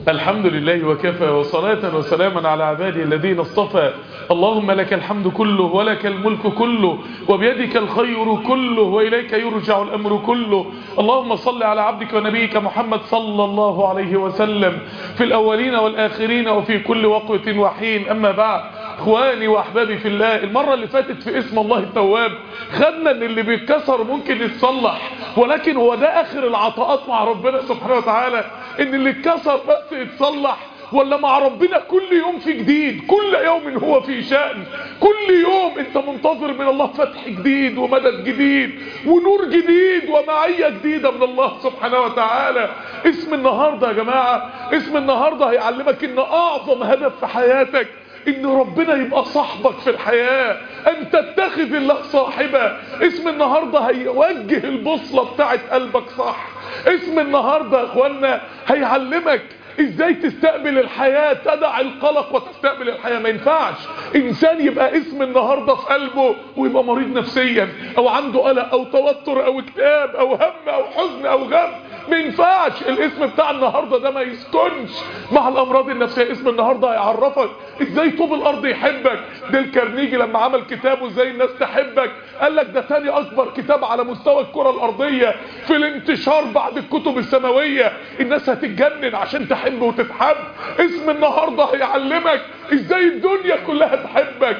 الحمد لله وكفى وصلاة وسلاما على عباده الذين اصطفى اللهم لك الحمد كله ولك الملك كله وبيدك الخير كله وإليك يرجع الأمر كله اللهم صل على عبدك ونبيك محمد صلى الله عليه وسلم في الأولين والآخرين وفي كل وقت وحين أما بعد اخواني واحبابي في الله المرة اللي فاتت في اسم الله التواب خدنا ان اللي بيتكسر ممكن يتصلح ولكن هو ده اخر العطاءات مع ربنا سبحانه وتعالى ان اللي اتكسر بس يتصلح ولا مع ربنا كل يوم في جديد كل يوم هو في شأن كل يوم انت منتظر من الله فتح جديد ومدد جديد ونور جديد ومعية جديدة من الله سبحانه وتعالى اسم النهاردة يا جماعة اسم النهاردة هيعلمك ان اعظم هدف في حياتك ان ربنا يبقى صاحبك في الحياة ان تتخذ الله صاحبا اسم النهاردة هيوجه البصلة بتاعت قلبك صح اسم النهاردة يا اخوانا هيعلمك ازاي تستقبل الحياة تدع القلق وتستقبل الحياة ما ينفعش انسان يبقى اسم النهاردة في قلبه ويبقى مريض نفسيا او عنده قلق او توتر او اكتئاب او هم او حزن او غم ما ينفعش الاسم بتاع النهاردة ده ما يسكنش مع الامراض النفسية اسم النهاردة هيعرفك ازاي طوب الارض يحبك ديل كارنيجي لما عمل كتابه ازاي الناس تحبك قال لك ده تاني اكبر كتاب على مستوى الكرة الارضية في الانتشار بعد الكتب السماوية الناس هتتجنن عشان تحب وتتحب اسم النهاردة هيعلمك ازاي الدنيا كلها تحبك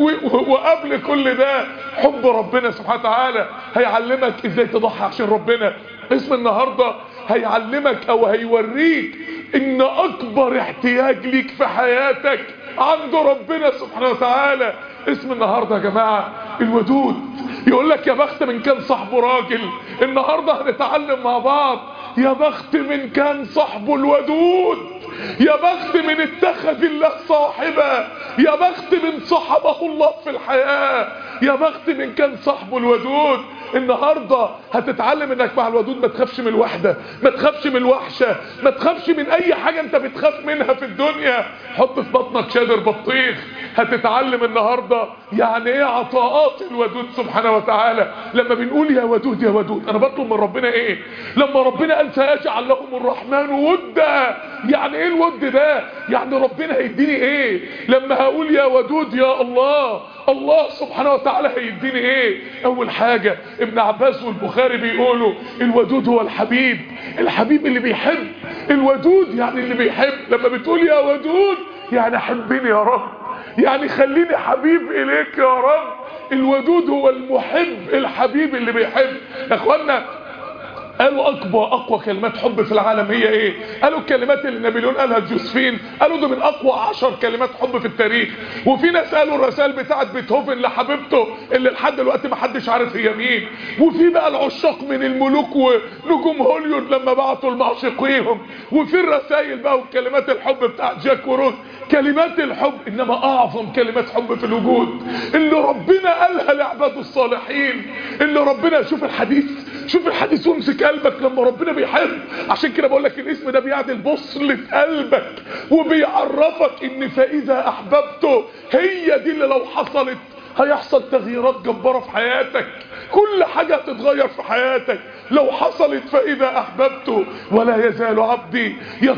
وقبل كل ده حب ربنا سبحانه وتعالى هيعلمك ازاي تضحي عشان ربنا اسم النهاردة هيعلمك او هيوريك ان اكبر احتياج ليك في حياتك عند ربنا سبحانه وتعالى اسم النهاردة يا جماعة الودود يقول لك يا بخت من كان صاحبه راجل النهاردة هنتعلم مع بعض يا بخت من كان صاحبه الودود يا بخت من اتخذ الله صاحبا يا بخت من صحبه الله في الحياة يا بخت من كان صاحبه الودود النهاردة هتتعلم انك مع الودود ما تخافش من الوحدة ما تخافش من الوحشة ما تخافش من اي حاجة انت بتخاف منها في الدنيا حط في بطنك شادر بطيخ هتتعلم النهاردة يعني ايه عطاءات الودود سبحانه وتعالى لما بنقول يا ودود يا ودود انا بطلب من ربنا ايه لما ربنا قال سيجعل لهم الرحمن ودا يعني ايه الود ده يعني ربنا هيديني ايه لما هقول يا ودود يا الله الله سبحانه وتعالى هيديني ايه اول حاجة ابن عباس والبخاري بيقولوا الودود هو الحبيب الحبيب اللي بيحب الودود يعني اللي بيحب لما بتقول يا ودود يعني حبني يا رب يعني خليني حبيب اليك يا رب الودود هو المحب الحبيب اللي بيحب يا اخوانا قالوا اكبر اقوى كلمات حب في العالم هي ايه قالوا الكلمات اللي نابليون قالها لجوزفين قالوا ده من اقوى عشر كلمات حب في التاريخ وفي ناس قالوا الرسائل بتاعت بيتهوفن لحبيبته اللي لحد دلوقتي ما حدش عارف هي مين وفي بقى العشاق من الملوك ونجوم هوليود لما بعتوا لمعشقيهم وفي الرسائل بقى وكلمات الحب بتاعت جاك وروث كلمات الحب انما اعظم كلمات حب في الوجود اللي ربنا قالها لعباده الصالحين اللي ربنا شوف الحديث شوف الحديث وامسك قلبك لما ربنا بيحب عشان كده بقول لك الاسم ده بيعدل بصلة قلبك وبيعرفك ان فاذا احببته هي دي اللي لو حصلت هيحصل تغييرات جبارة في حياتك كل حاجة تتغير في حياتك لو حصلت فإذا أحببته ولا يزال عبدي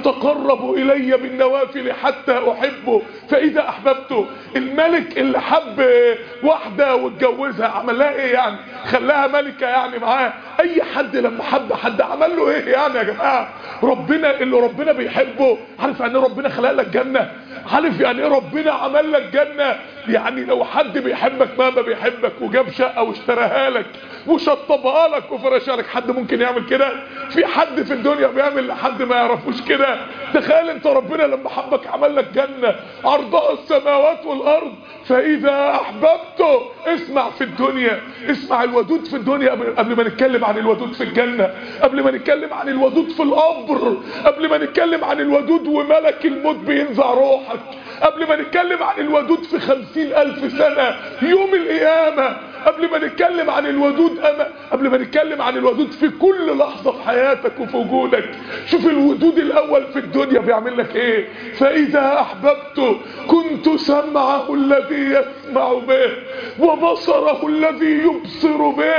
يتقرب إلي بالنوافل حتى أحبه فإذا أحببته الملك اللي حب واحدة واتجوزها عمل لها إيه يعني خلاها ملكة يعني معاه أي حد لما حب حد عمل له إيه يعني يا جماعة ربنا اللي ربنا بيحبه عارف يعني ربنا خلق لك جنة عارف يعني ايه ربنا عمل لك جنة يعني لو حد بيحبك مهما بيحبك وجاب شقة واشتراها لك وشطبها لك وفرشها لك حد ممكن يعمل كده في حد في الدنيا بيعمل لحد ما يعرفوش كده تخيل انت ربنا لما حبك عمل لك جنة عرضها السماوات والارض فاذا احببته اسمع في الدنيا اسمع الودود في الدنيا قبل ما نتكلم عن الودود في الجنة قبل ما نتكلم عن الودود في القبر قبل ما نتكلم عن الودود وملك الموت بينزع روحك قبل ما نتكلم عن الودود في خمسين ألف سنة يوم القيامة قبل ما نتكلم عن الودود أما قبل ما نتكلم عن الودود في كل لحظة في حياتك وفي وجودك شوف الودود الأول في الدنيا بيعمل لك إيه فإذا أحببته كنت سمعه الذي يسمع به وبصره الذي يبصر به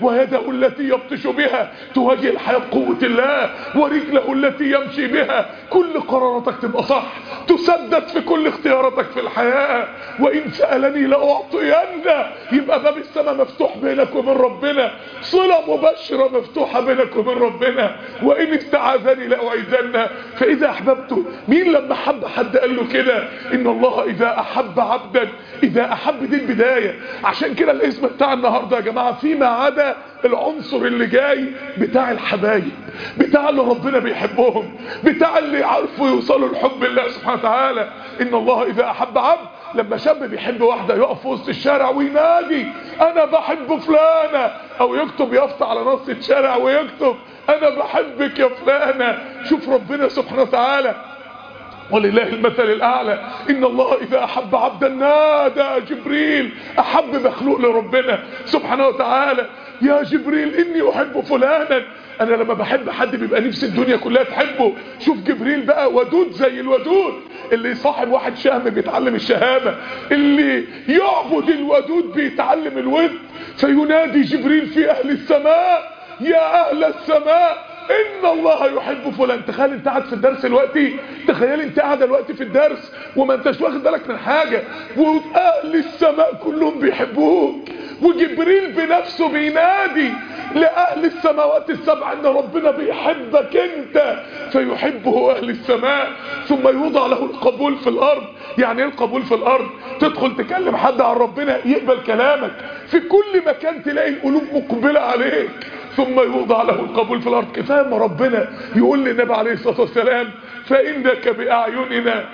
ويده التي يبطش بها تواجه الحياة بقوة الله ورجله التي يمشي بها كل قراراتك تبقى صح تسدد في كل اختياراتك في الحياة وإن سألني لأعطينه يبقى باب السماء مفتوح بينك وبين ربنا صلة مباشرة مفتوحة بينك وبين ربنا وإن استعاذني لأعيذنه فإذا أحببته مين لما حب حد قال له كده إن الله إذا أحب عبدا إذا أحب دي البداية عشان كده الاسم بتاع النهاردة يا جماعة فيما عدا العنصر اللي جاي بتاع الحبايب بتاع اللي ربنا بيحبهم بتاع اللي عارفوا يوصلوا لحب الله سبحانه وتعالى إن الله إذا أحب عبد لما شاب بيحب واحدة يقف في وسط الشارع وينادي أنا بحب فلانة أو يكتب يافطة على نص الشارع ويكتب أنا بحبك يا فلانة شوف ربنا سبحانه وتعالى ولله المثل الأعلى إن الله إذا أحب عبدا نادى جبريل أحب مخلوق لربنا سبحانه وتعالى يا جبريل إني أحب فلانا أنا لما بحب حد بيبقى نفس الدنيا كلها تحبه شوف جبريل بقى ودود زي الودود اللي صاحب واحد شهم بيتعلم الشهامة اللي يعبد الودود بيتعلم الود فينادي جبريل في أهل السماء يا أهل السماء ان الله يحب فلان تخيل انت قاعد في الدرس دلوقتي تخيل انت قاعد دلوقتي في الدرس وما انتش واخد بالك من حاجة واهل السماء كلهم بيحبوك وجبريل بنفسه بينادي لأهل السماوات السبع ان ربنا بيحبك انت فيحبه اهل السماء ثم يوضع له القبول في الارض يعني ايه القبول في الارض تدخل تكلم حد عن ربنا يقبل كلامك في كل مكان تلاقي القلوب مقبلة عليك ثم يوضع له القبول في الارض كفايه ما ربنا يقول للنبي عليه الصلاه والسلام فانك باعيننا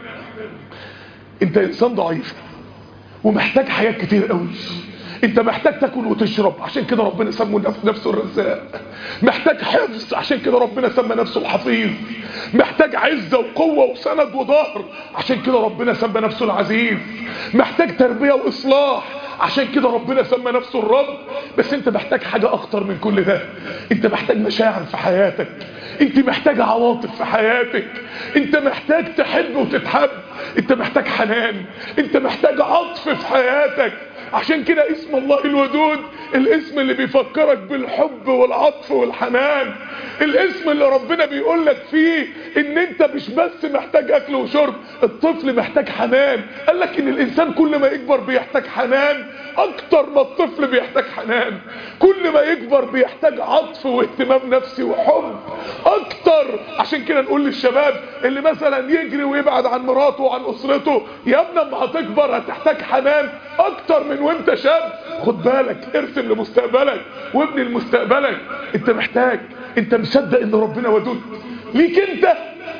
انت انسان ضعيف ومحتاج حاجات كتير قوي انت محتاج تاكل وتشرب عشان كده ربنا سمى نفسه الرزاق محتاج حفظ عشان كده ربنا سمى نفسه الحفيظ محتاج عزة وقوة وسند وظهر عشان كده ربنا سمى نفسه العزيز محتاج تربية واصلاح عشان كده ربنا سمى نفسه الرب بس انت محتاج حاجة اكتر من كل ده انت محتاج مشاعر في حياتك انت محتاج عواطف في حياتك انت محتاج تحب وتتحب انت محتاج حنان انت محتاج عطف في حياتك عشان كده اسم الله الودود الاسم اللي بيفكرك بالحب والعطف والحنان الاسم اللي ربنا بيقول لك فيه ان انت مش بس محتاج اكل وشرب الطفل محتاج حنان قال لك ان الانسان كل ما يكبر بيحتاج حنان اكتر ما الطفل بيحتاج حنان كل ما يكبر بيحتاج عطف واهتمام نفسي وحب اكتر عشان كده نقول للشباب اللي مثلا يجري ويبعد عن مراته وعن اسرته يا ابني اما هتكبر هتحتاج حنان اكتر من وانت شاب خد بالك ارسم لمستقبلك وابني لمستقبلك انت محتاج انت مصدق ان ربنا ودود ليك انت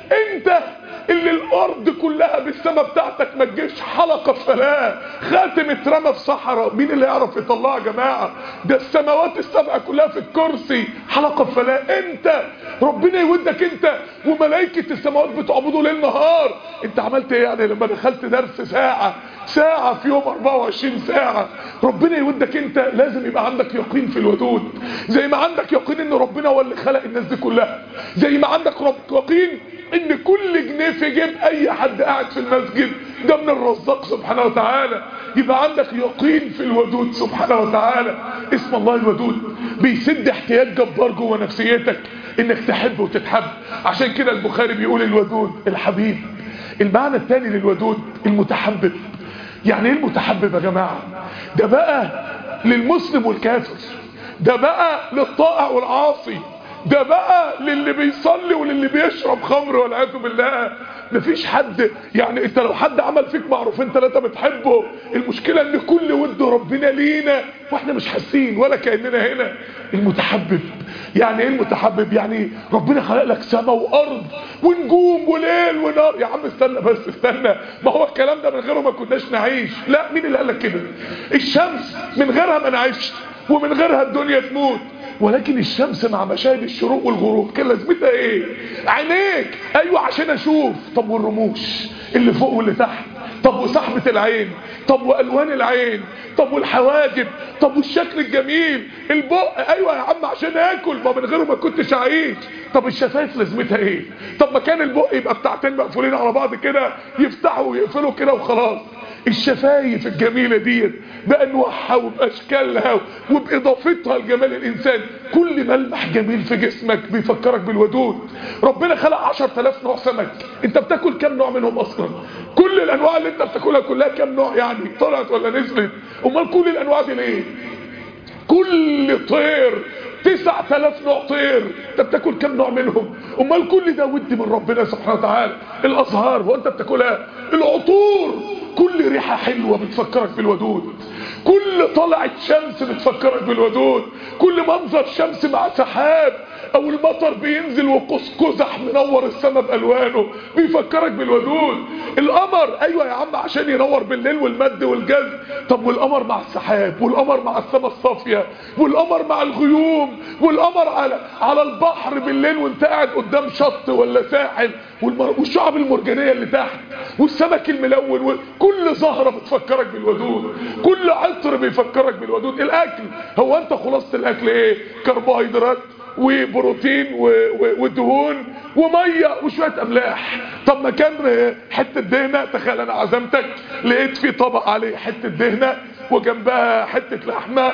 انت اللي الارض كلها بالسما بتاعتك ما تجيش حلقة في فلاه خاتم اترمى في صحراء مين اللي يعرف يطلعها يا جماعة ده السماوات السبع كلها في الكرسي حلقة في فلاه انت ربنا يودك انت وملائكة السماوات بتعبدوا ليل نهار انت عملت ايه يعني لما دخلت درس ساعة ساعة في يوم 24 ساعة ربنا يودك انت لازم يبقى عندك يقين في الودود زي ما عندك يقين ان ربنا هو اللي خلق الناس دي كلها زي ما عندك رب يقين ان كل جنيه في جيب اي حد قاعد في المسجد ده من الرزاق سبحانه وتعالى يبقى عندك يقين في الودود سبحانه وتعالى اسم الله الودود بيسد احتياج جبار جوه نفسيتك انك تحب وتتحب عشان كده البخاري بيقول الودود الحبيب المعنى الثاني للودود المتحبب يعني ايه المتحبب يا جماعة ده بقى للمسلم والكافر ده بقى للطائع والعاصي ده بقى للي بيصلي وللي بيشرب خمر والعياذ بالله مفيش حد يعني انت لو حد عمل فيك معروفين ثلاثة بتحبه المشكلة ان كل ود ربنا لينا واحنا مش حاسين ولا كأننا هنا المتحبب يعني ايه المتحبب يعني ربنا خلق لك سماء وارض ونجوم وليل ونار يا عم استنى بس استنى ما هو الكلام ده من غيره ما كناش نعيش لا مين اللي قال لك كده الشمس من غيرها ما نعيش ومن غيرها الدنيا تموت ولكن الشمس مع مشاهد الشروق والغروب كان لازمتها ايه عينيك ايوه عشان اشوف طب والرموش اللي فوق واللي تحت طب وصحبة العين طب والوان العين طب والحواجب طب والشكل الجميل البق ايوه يا عم عشان اكل ما من غيره ما كنتش عايش طب الشفايف لازمتها ايه طب ما كان البق يبقى بتاعتين مقفولين على بعض كده يفتحوا ويقفلوا كده وخلاص الشفايف الجميلة ديت بأنواعها وبأشكالها وبإضافتها لجمال الإنسان كل ملمح جميل في جسمك بيفكرك بالودود ربنا خلق 10000 نوع سمك انت بتاكل كم نوع منهم اصلا كل الانواع اللي انت بتاكلها كلها كم نوع يعني طلعت ولا نزلت امال كل الانواع دي ليه كل طير تسعة آلاف نوع طير انت بتاكل كم نوع منهم امال كل ده ود من ربنا سبحانه وتعالى الازهار هو انت بتاكلها العطور كل ريحة حلوة بتفكرك بالودود كل طلعت شمس بتفكرك بالودود كل منظر شمس مع سحاب او المطر بينزل وقوس قزح منور السماء بالوانه بيفكرك بالودود القمر ايوه يا عم عشان ينور بالليل والمد والجذب طب والقمر مع السحاب والقمر مع السماء الصافيه والقمر مع الغيوم والقمر على على البحر بالليل وانت قاعد قدام شط ولا ساحل والمر... والشعب المرجانيه اللي تحت والسمك الملون وكل زهره بتفكرك بالودود كل عطر بيفكرك بالودود الاكل هو انت خلاصه الاكل ايه كربوهيدرات وبروتين ودهون وميه وشويه املاح طب ما كان حته دهنه تخيل انا عزمتك لقيت في طبق عليه حته دهنه وجنبها حته لحمه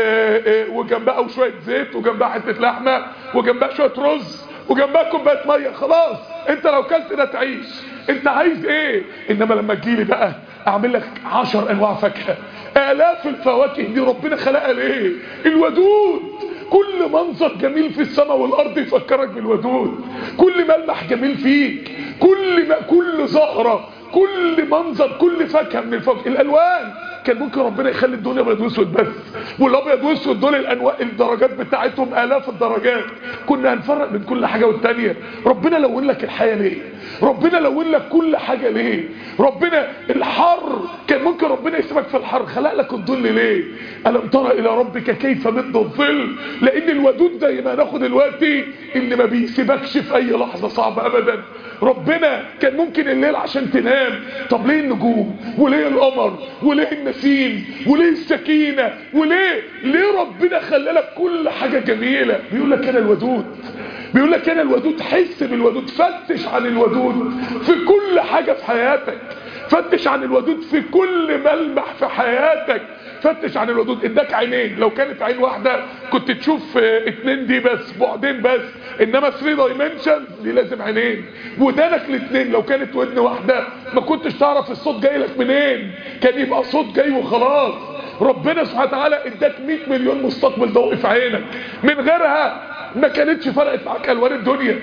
وجنبها وشويه زيت وجنبها حته لحمه وجنبها شويه رز وجنبها كوبايه ميه خلاص انت لو كلت ده تعيش انت عايز ايه انما لما تجيلي بقى اعمل لك عشر انواع فاكهه الاف الفواكه دي ربنا خلقها ليه الودود كل منظر جميل في السماء والارض يفكرك بالودود كل ملمح جميل فيك كل ما كل زهره كل منظر كل فاكهه من الفواكه الالوان كان ممكن ربنا يخلي الدنيا ابيض واسود بس والابيض واسود دول الانواع الدرجات بتاعتهم الاف الدرجات كنا هنفرق بين كل حاجه والتانيه ربنا لون لك الحياه ليه ربنا لون لك كل حاجه ليه ربنا الحر كان ممكن ربنا يسيبك في الحر خلق لك الظل ليه الم ترى الى ربك كيف مد الظل لان الودود زي ما هناخد دلوقتي اللي ما بيسيبكش في اي لحظه صعبه ابدا ربنا كان ممكن الليل عشان تنام طب ليه النجوم وليه القمر وليه النسيم وليه السكينة وليه ليه ربنا خلالك كل حاجة جميلة بيقول لك انا الودود بيقول لك انا الودود حس بالودود فتش عن الودود في كل حاجة في حياتك فتش عن الودود في كل ملمح في حياتك فتش عن الودود اداك عينين لو كانت عين واحدة كنت تشوف اتنين دي بس بعدين بس انما 3 دايمنشن دي لازم عينين ودانك الاتنين لو كانت ودن واحدة ما كنتش تعرف الصوت جاي لك منين كان يبقى صوت جاي وخلاص ربنا سبحانه وتعالى اداك 100 مليون مستقبل ضوئي في عينك من غيرها ما كانتش فرقت معاك الوان الدنيا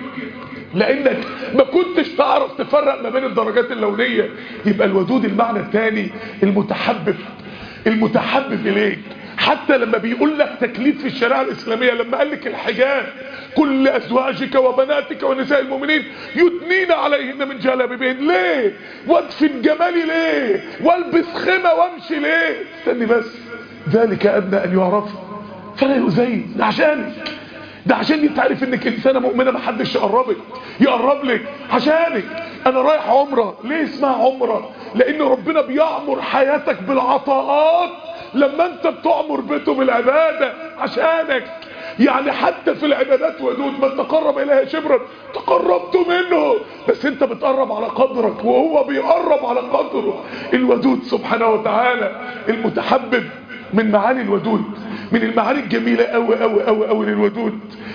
لانك ما كنتش تعرف تفرق ما بين الدرجات اللونية يبقى الودود المعنى الثاني المتحبب المتحبب اليك حتى لما بيقول لك تكليف في الشريعه الاسلاميه لما قال لك الحجاب كل ازواجك وبناتك ونساء المؤمنين يدنين عليهن من جلابيبهن ليه وادفن جمالي ليه والبس خمه وامشي ليه استني بس ذلك ادنى ان يعرف فلا يؤذين ده عشانك ده عشان يتعرف انك انسانه مؤمنه محدش يقربك يقرب لك عشانك انا رايح عمره ليه اسمها عمره لان ربنا بيعمر حياتك بالعطاءات لما انت بتعمر بيته بالعبادة عشانك يعني حتى في العبادات ودود من تقرب اليها شبرا تقربت منه بس انت بتقرب على قدرك وهو بيقرب على قدره الودود سبحانه وتعالى المتحبب من معاني الودود من المعاني الجميلة قوي قوي قوي قوي للودود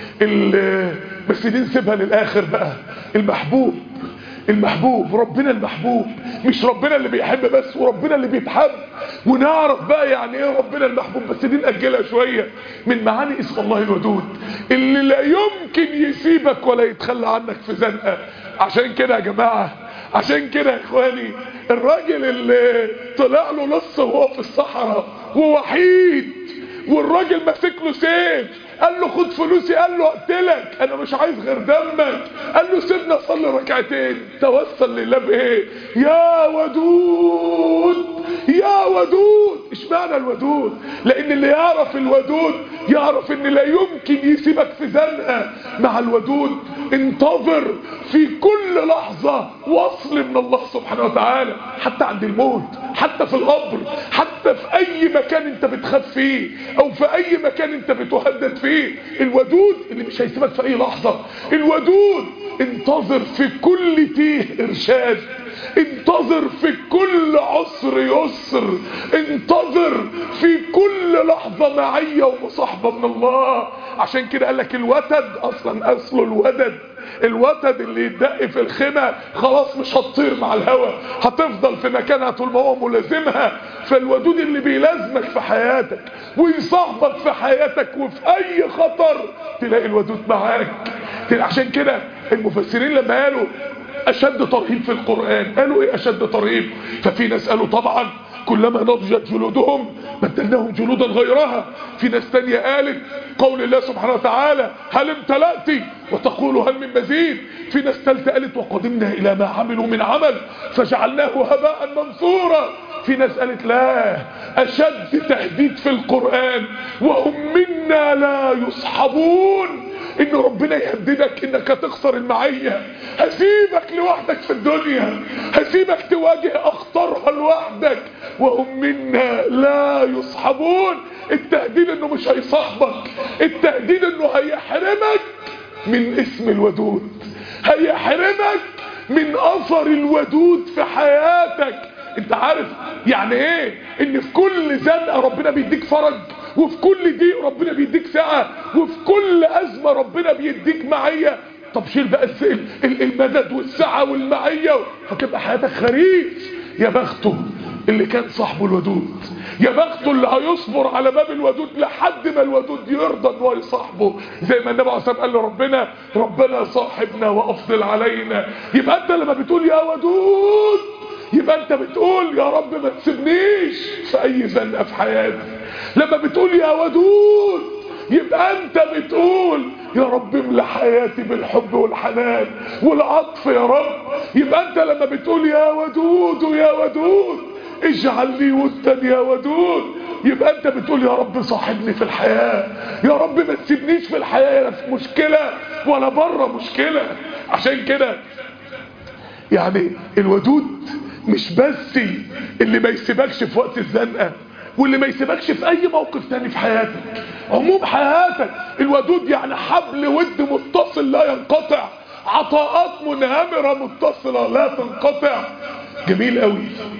بس دي نسيبها للاخر بقى المحبوب المحبوب ربنا المحبوب مش ربنا اللي بيحب بس وربنا اللي بيتحب ونعرف بقى يعني ايه ربنا المحبوب بس دي نأجلها شوية من معاني اسم الله الودود اللي لا يمكن يسيبك ولا يتخلى عنك في زنقة عشان كده يا جماعة عشان كده يا اخواني الراجل اللي طلع له لص وهو في الصحراء ووحيد والراجل ماسك له سيف قال له خد فلوسي قال له اقتلك انا مش عايز غير دمك قال له سيبني اصلي ركعتين توسل لله بايه يا ودود يا ودود اشمعنى الودود لان اللي يعرف الودود يعرف ان لا يمكن يسيبك في زنقه مع الودود انتظر في كل لحظة وصل من الله سبحانه وتعالى حتى عند الموت حتى في القبر حتى في اي مكان انت بتخاف فيه او في اي مكان انت بتهدد فيه الودود اللي مش هيسيبك في اي لحظة الودود انتظر في كل تيه ارشاد انتظر في كل عسر يسر انتظر في كل لحظة معية ومصاحبة من الله عشان كده قال لك الوتد اصلا اصله الودد الوتد اللي يدق في الخيمة خلاص مش هتطير مع الهواء هتفضل في مكانها طول ما هو ملازمها فالودود اللي بيلازمك في حياتك ويصاحبك في حياتك وفي اي خطر تلاقي الودود معاك عشان كده المفسرين لما قالوا اشد ترهيب في القرآن قالوا ايه اشد ترهيب ففي ناس قالوا طبعا كلما نضجت جلودهم بدلناهم جلودا غيرها في ناس تانية قالت قول الله سبحانه وتعالى هل امتلأت وتقول هل من مزيد في ناس تالتة قالت وقدمنا الى ما عملوا من عمل فجعلناه هباء منثورا في ناس قالت لا اشد تهديد في القرآن وهم منا لا يصحبون ان ربنا يهددك انك هتخسر المعية هسيبك لوحدك في الدنيا هسيبك تواجه اخطارها لوحدك وهم منا لا يصحبون التهديد انه مش هيصاحبك التهديد انه هيحرمك من اسم الودود هيحرمك من اثر الودود في حياتك انت عارف يعني ايه ان في كل زنقه ربنا بيديك فرج وفي كل ضيق ربنا بيديك سعه وفي كل ازمه ربنا بيديك معيه طب شيل بقى المدد والسعه والمعيه هتبقى حياتك خريف يا بخته اللي كان صاحبه الودود يا بخته اللي هيصبر على باب الودود لحد ما الودود يرضى ان هو يصاحبه زي ما النبي عليه الصلاه قال لربنا ربنا صاحبنا وافضل علينا يبقى انت لما بتقول يا ودود يبقى انت بتقول يا رب ما تسيبنيش في اي زنقه في حياتي لما بتقول يا ودود يبقى انت بتقول يا رب املى حياتي بالحب والحنان والعطف يا رب يبقى انت لما بتقول يا ودود يا ودود اجعل لي ودا يا ودود يبقى انت بتقول يا رب صاحبني في الحياة يا رب ما تسيبنيش في الحياة لا في مشكلة ولا بره مشكلة عشان كده يعني الودود مش بس اللي ما يسيبكش في وقت الزنقة واللي ما يسيبكش في اي موقف تاني في حياتك عموم حياتك الودود يعني حبل ود متصل لا ينقطع عطاءات منهمرة متصلة لا تنقطع جميل قوي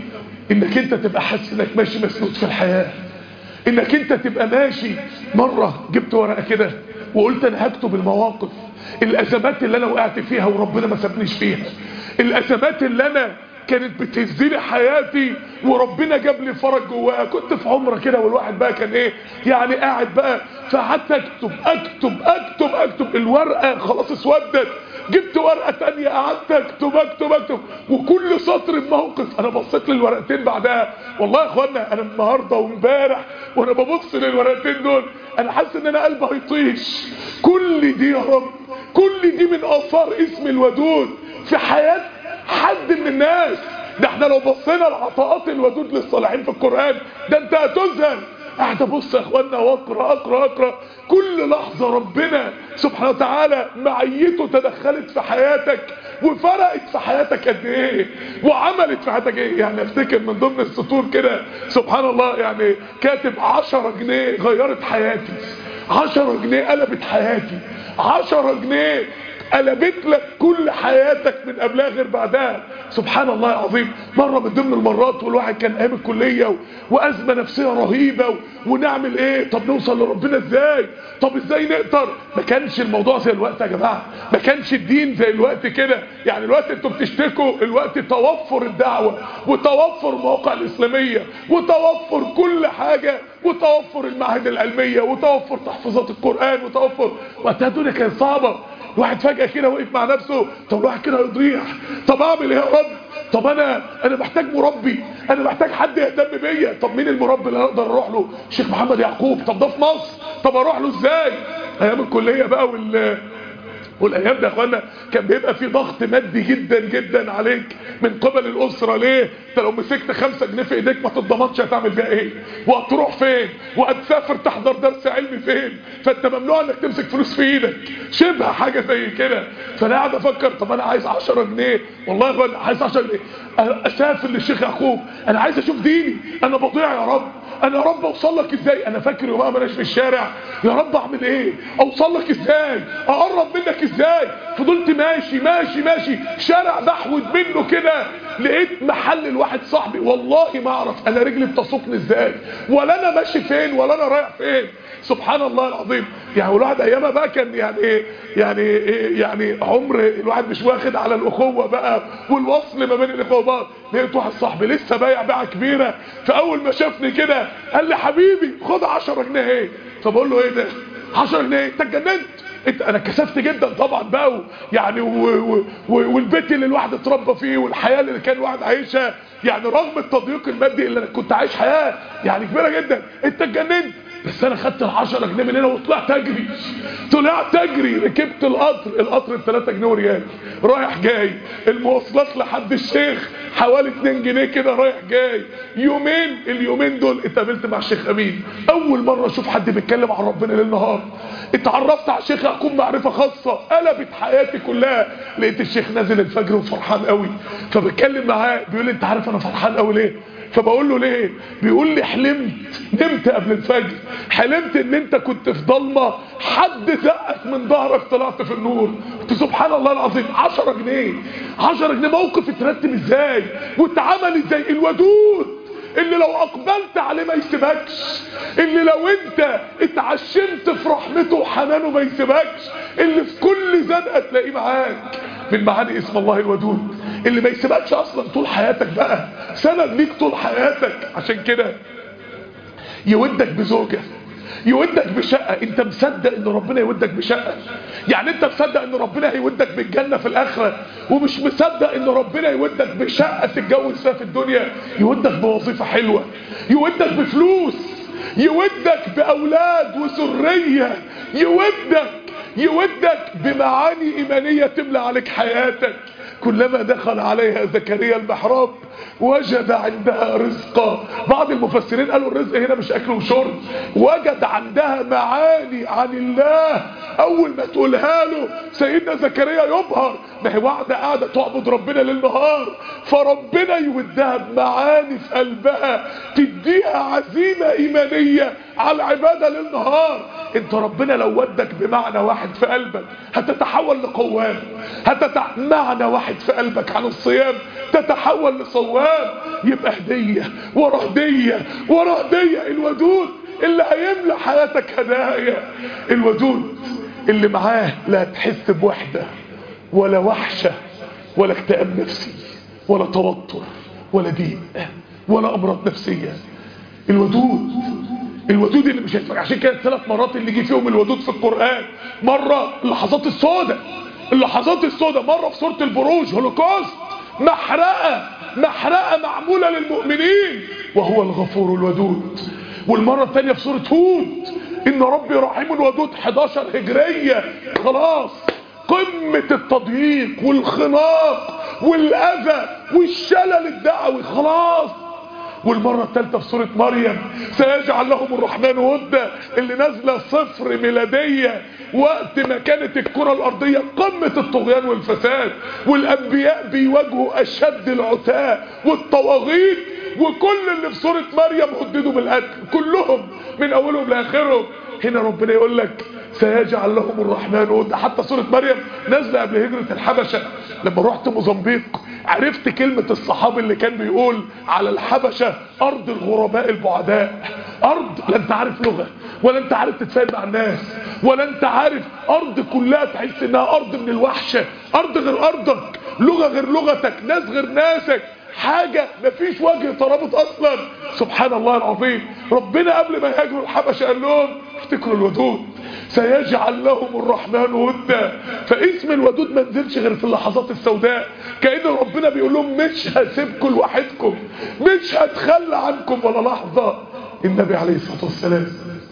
انك انت تبقى حاسس انك ماشي مسنود في الحياة انك انت تبقى ماشي مرة جبت ورقة كده وقلت انا هكتب المواقف الازمات اللي انا وقعت فيها وربنا ما سابنيش فيها الازمات اللي انا كانت بتهزلي حياتي وربنا جاب لي فرج جواها كنت في عمره كده والواحد بقى كان ايه يعني قاعد بقى فقعدت اكتب اكتب اكتب اكتب الورقه خلاص اسودت جبت ورقه تانية قعدت اكتب اكتب اكتب وكل سطر بموقف انا بصيت للورقتين بعدها والله يا اخوانا انا النهارده وامبارح وانا ببص للورقتين دول انا حاسس ان انا قلبي هيطيش كل دي يا رب كل دي من اثار اسم الودود في حياه حد من الناس ده احنا لو بصينا لعطاءات الودود للصالحين في القرآن ده انت هتذهل قاعد ابص يا اخوانا واقرا اقرا اقرا كل لحظة ربنا سبحانه وتعالى معيته تدخلت في حياتك وفرقت في حياتك قد ايه وعملت في حياتك ايه يعني افتكر من ضمن السطور كده سبحان الله يعني كاتب عشرة جنيه غيرت حياتي عشرة جنيه قلبت حياتي عشرة جنيه قلبت لك كل حياتك من قبلها غير بعدها سبحان الله العظيم مرة من ضمن المرات والواحد كان ايام الكلية و... وازمة نفسية رهيبة و... ونعمل ايه طب نوصل لربنا ازاي طب ازاي نقدر ما كانش الموضوع زي الوقت يا جماعة ما كانش الدين زي الوقت كده يعني الوقت انتوا بتشتكوا الوقت توفر الدعوة وتوفر المواقع الاسلامية وتوفر كل حاجة وتوفر المعاهد العلمية وتوفر تحفظات القرآن وتوفر وقتها الدنيا كانت صعبة واحد فجأة كده وقف مع نفسه طب الواحد كده هيضيع طب اعمل ايه يا رب طب انا انا محتاج مربي انا محتاج حد يهتم بيا طب مين المربي اللي اقدر اروح له شيخ محمد يعقوب طب ده في مصر طب اروح له ازاي ايام الكليه بقى وال والايام ده يا اخوانا كان بيبقى في ضغط مادي جدا جدا عليك من قبل الاسره ليه انت لو مسكت خمسة جنيه في ايديك ما تضمنش هتعمل بيها ايه وهتروح فين وهتسافر تحضر درس علمي فين فانت ممنوع انك تمسك فلوس في ايدك شبه حاجه زي كده فانا قاعد افكر طب انا عايز 10 جنيه والله يا اخوانا عايز 10 جنيه اسافر للشيخ يعقوب انا عايز اشوف ديني انا بضيع يا رب انا يا رب اوصل لك ازاي انا فاكر يوم ما في الشارع يا رب اعمل ايه اوصل لك ازاي اقرب منك ازاي فضلت ماشي ماشي ماشي شارع بحود منه كده لقيت محل الواحد صاحبي والله ما اعرف انا رجلي بتسوقني ازاي ولا انا ماشي فين ولا انا رايح فين سبحان الله العظيم يعني الواحد ايامها بقى كان يعني ايه يعني ايه يعني عمر الواحد مش واخد على الاخوه بقى والوصل ما بين الاخوه وبعض لقيت واحد صاحبي لسه بايع بيعه كبيره فاول ما شافني كده قال لي حبيبي خد 10 جنيه اهي فبقول له ايه ده 10 جنيه انت اتجننت انت انا كسفت جدا طبعا بقى و يعني و و و والبيت اللي الواحد اتربى فيه والحياه اللي كان الواحد عايشها يعني رغم التضييق المادي اللي انا كنت عايش حياه يعني كبيره جدا انت اتجننت بس انا خدت ال 10 جنيه من هنا وطلعت اجري طلعت اجري ركبت القطر القطر ب 3 جنيه وريال رايح جاي المواصلات لحد الشيخ حوالي 2 جنيه كده رايح جاي يومين اليومين دول اتقابلت مع الشيخ امين اول مره اشوف حد بيتكلم عن ربنا ليل نهار اتعرفت على الشيخ يعقوب معرفه خاصه قلبت حياتي كلها لقيت الشيخ نازل الفجر وفرحان قوي فبتكلم معاه بيقول لي انت عارف انا فرحان قوي ليه فبقول له ليه بيقول لي حلمت نمت قبل الفجر حلمت ان انت كنت في ضلمه حد زقك من ظهرك طلعت في النور قلت سبحان الله العظيم 10 جنيه 10 جنيه موقف اترتب ازاي واتعمل ازاي الودود اللي لو اقبلت عليه ما يسيبكش اللي لو انت اتعشمت في رحمته وحنانه ما يسيبكش اللي في كل زنقه تلاقيه معاك من معاني اسم الله الودود اللي ما يسيبكش اصلا طول حياتك بقى سند ليك طول حياتك عشان كده يودك بزوجة يودك بشقة انت مصدق ان ربنا يودك بشقة يعني انت مصدق ان ربنا هيودك بالجنة في الاخرة ومش مصدق ان ربنا يودك بشقة تتجوز فيها في الدنيا يودك بوظيفة حلوة يودك بفلوس يودك باولاد وسرية يودك يودك بمعاني ايمانية تملى عليك حياتك كلما دخل عليها زكريا المحراب وجد عندها رزقا بعض المفسرين قالوا الرزق هنا مش اكل وشرب وجد عندها معاني عن الله اول ما تقولها له سيدنا زكريا يبهر ما هي واحده قاعده تعبد ربنا ليل نهار فربنا يودها بمعاني في قلبها تديها عزيمه ايمانيه على العباده ليل نهار انت ربنا لو ودك بمعنى واحد في قلبك هتتحول لقوام هتتع... معنى واحد في قلبك عن الصيام تتحول لصوام يبقى هدية ورا هدية ورا هدية الودود اللي هيملى حياتك هدايا الودود اللي معاه لا تحس بوحدة ولا وحشة ولا اكتئاب نفسي ولا توتر ولا ضيق ولا امراض نفسية الودود الودود اللي مش هيتفرق عشان كده الثلاث مرات اللي جه فيهم الودود في القرآن مرة اللحظات السوداء اللحظات السوداء مرة في سورة البروج هولوكوست محرقة محرقة معمولة للمؤمنين وهو الغفور الودود والمرة الثانية في سورة هود إن ربي رحيم ودود 11 هجرية خلاص قمة التضييق والخناق والأذى والشلل الدعوي خلاص والمرة الثالثة في سورة مريم سيجعل لهم الرحمن ودا اللي نازلة صفر ميلادية وقت ما كانت الكرة الأرضية قمة الطغيان والفساد والأنبياء بيواجهوا أشد العتاء والطواغيت وكل اللي في سورة مريم هددوا بالقتل كلهم من أولهم لآخرهم هنا ربنا يقول لك سيجعل لهم الرحمن ودا حتى سورة مريم نازلة قبل هجرة الحبشة لما رحت موزمبيق عرفت كلمة الصحابي اللي كان بيقول على الحبشة أرض الغرباء البعداء أرض لا أنت عارف لغة ولا أنت عارف تتفاهم مع الناس ولا أنت عارف أرض كلها تحس إنها أرض من الوحشة أرض غير أرضك لغة غير لغتك ناس غير ناسك حاجة مفيش وجه ترابط أصلا سبحان الله العظيم ربنا قبل ما يهاجروا الحبشة قال لهم افتكروا الودود سيجعل لهم الرحمن ودا فاسم الودود ما نزلش غير في اللحظات السوداء كأن ربنا بيقول لهم مش هسيبكم لوحدكم مش هتخلى عنكم ولا لحظة النبي عليه الصلاة والسلام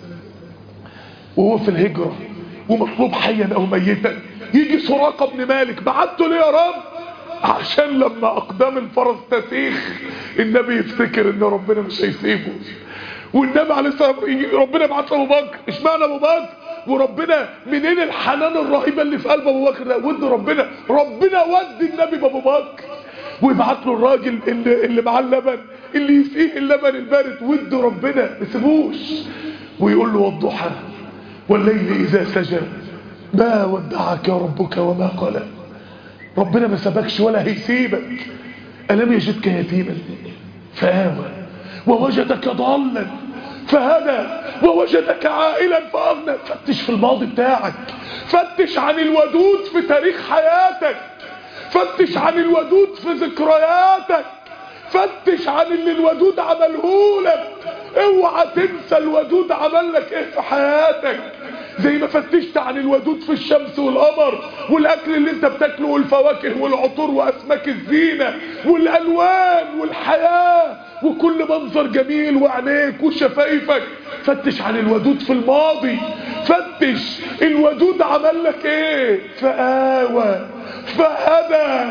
وهو في الهجرة ومطلوب حيا او ميتا يجي سراقة بن مالك بعته ليه يا رب عشان لما اقدام الفرس تسيخ النبي يفتكر ان ربنا مش هيسيبه والنبي عليه الصلاه والسلام ربنا بعت له ابو بكر اشمعنى ابو بكر وربنا منين الحنان الرهيبه اللي في قلب ابو بكر ده ود ربنا ربنا ودي النبي بابو بكر ويبعت له الراجل اللي, اللي معاه اللبن اللي يسقيه اللبن البارد ود ربنا ما يسيبوش ويقول له والضحى والليل اذا سجى ما ودعك ربك وما قلى ربنا ما سابكش ولا هيسيبك ألم يجدك يتيما فآوى ووجدك ضالا فهدى ووجدك عائلا فأغنى فتش في الماضي بتاعك فتش عن الودود في تاريخ حياتك فتش عن الودود في ذكرياتك فتش عن اللي الودود عملهولك اوعى تنسى الودود عمل لك ايه في حياتك زي ما فتشت عن الودود في الشمس والقمر والاكل اللي انت بتاكله والفواكه والعطور واسماك الزينة والالوان والحياة وكل منظر جميل وعينيك وشفايفك فتش عن الودود في الماضي فتش الودود عمل لك ايه فآوى فهدى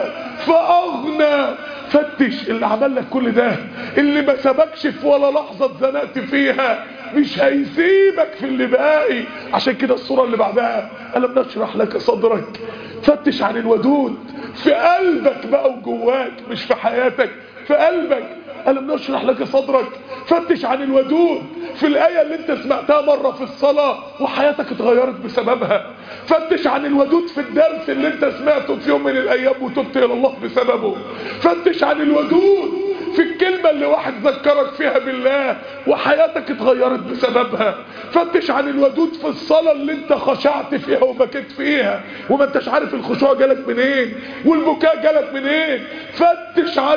فأغنى فتش اللي عمل لك كل ده اللي ما سبكش في ولا لحظة اتزنقت فيها مش هيسيبك في اللي باقي عشان كده الصورة اللي بعدها ألم نشرح لك صدرك فتش عن الودود في قلبك بقى وجواك مش في حياتك في قلبك ألم نشرح لك صدرك فتش عن الودود في الآية اللي انت سمعتها مرة في الصلاة وحياتك اتغيرت بسببها فتش عن الودود في الدرس اللي انت سمعته في يوم من الأيام وتبت إلى الله بسببه فتش عن الودود في الكلمة اللي واحد ذكرك فيها بالله وحياتك اتغيرت بسببها فتش عن الودود في الصلاة اللي انت خشعت فيها وبكيت فيها وما انتش عارف الخشوع جالك منين والبكاء جالك منين فتش عن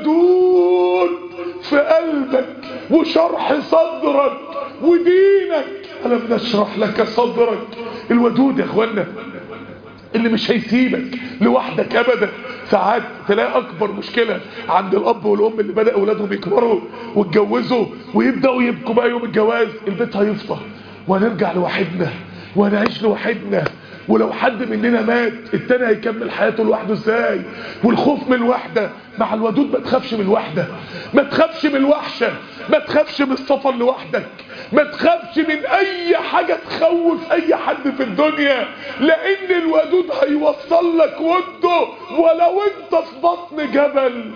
الودود في قلبك وشرح صدرك ودينك ألم نشرح لك صدرك الودود يا اخوانا اللي مش هيسيبك لوحدك ابدا ساعات تلاقي اكبر مشكلة عند الاب والام اللي بدأ اولادهم يكبروا واتجوزوا ويبدأوا يبكوا بقى يوم الجواز البيت هيفضى وهنرجع لوحدنا وهنعيش لوحدنا ولو حد مننا مات التاني هيكمل حياته لوحده ازاي والخوف من الوحدة مع الودود ما تخافش من الوحدة ما تخافش من الوحشة ما تخافش من السفر لوحدك ما تخافش من اي حاجة تخوف اي حد في الدنيا لان الودود هيوصل لك وده ولو انت في بطن جبل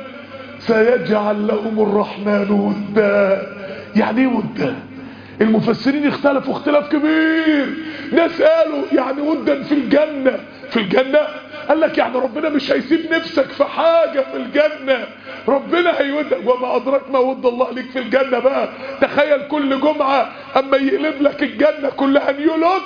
سيجعل لهم الرحمن ودا يعني ايه ودا المفسرين اختلفوا اختلاف كبير ناس قالوا يعني ودا في الجنة في الجنة قال لك يعني ربنا مش هيسيب نفسك في حاجة في الجنة ربنا هيودك وما أدرك ما ود الله ليك في الجنة بقى تخيل كل جمعة أما يقلب لك الجنة كلها نيولوت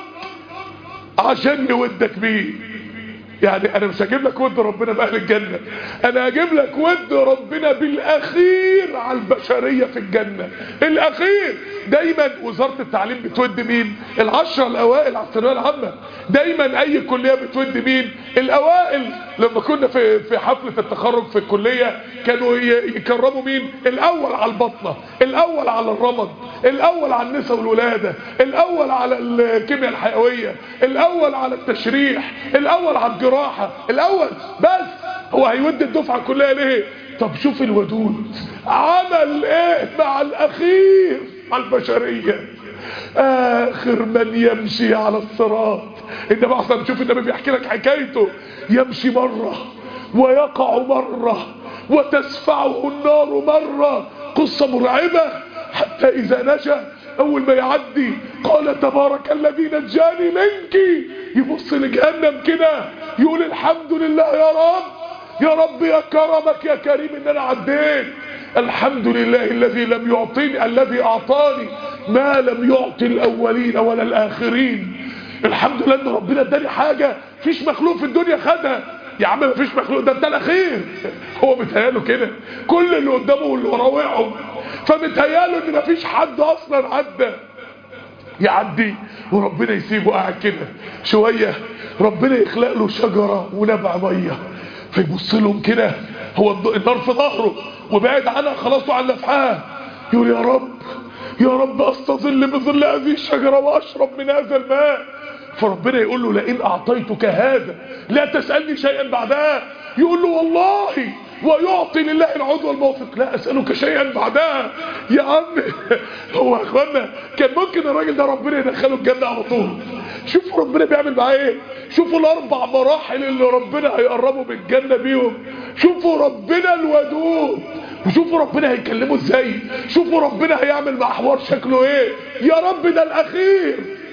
عشان يودك بيه يعني انا مش هجيب لك ود ربنا باهل الجنة انا هجيب لك ود ربنا بالاخير على البشرية في الجنة الاخير دايما وزارة التعليم بتود مين العشرة الاوائل على الثانويه العامة دايما اي كلية بتود مين الاوائل لما كنا في في حفلة التخرج في الكلية كانوا يكرموا مين الاول على البطنة الاول على الرمد الاول على النساء والولادة الاول على الكيمياء الحيوية الاول على التشريح الاول على الجراحة الاول بس هو هيود الدفعة كلها ليه طب شوف الودود عمل ايه مع الاخير على البشرية اخر من يمشي على الصراط انما اصلا شوف النبي بيحكي لك حكايته يمشي مرة ويقع مرة وتسفعه النار مرة قصة مرعبة حتى اذا نجا اول ما يعدي قال تبارك الذي نجاني منك يبص لجهنم كده يقول الحمد لله يا رب يا رب يا كرمك يا كريم ان انا عديت الحمد لله الذي لم يعطيني الذي اعطاني ما لم يعطي الاولين ولا الاخرين الحمد لله ان ربنا اداني حاجة فيش مخلوق في الدنيا خدها يا عم مفيش مخلوق ده انت الاخير هو متهياله كده كل اللي قدامه واللي وراه وقعوا فمتهياله ان مفيش حد اصلا عدى يعدي وربنا يسيبه قاعد كده شوية ربنا يخلق له شجرة ونبع مية فيبص لهم كده هو النار في ظهره وبعد عنها خلاص عن لفحها يقول يا رب يا رب استظل بظل هذه الشجرة واشرب من هذا الماء فربنا يقول له لئن اعطيتك هذا لا تسألني شيئا بعدها يقول له والله ويعطي لله العضو الموفق لا اسألك شيئا بعدها يا عم هو يا اخوانا كان ممكن الراجل ده ربنا يدخله الجنة على طول شوفوا ربنا بيعمل معاه ايه شوفوا الاربع مراحل اللي ربنا هيقربوا بالجنة بيهم شوفوا ربنا الودود وشوفوا ربنا هيكلمه ازاي شوفوا ربنا هيعمل مع حوار شكله ايه يا رب ده الاخير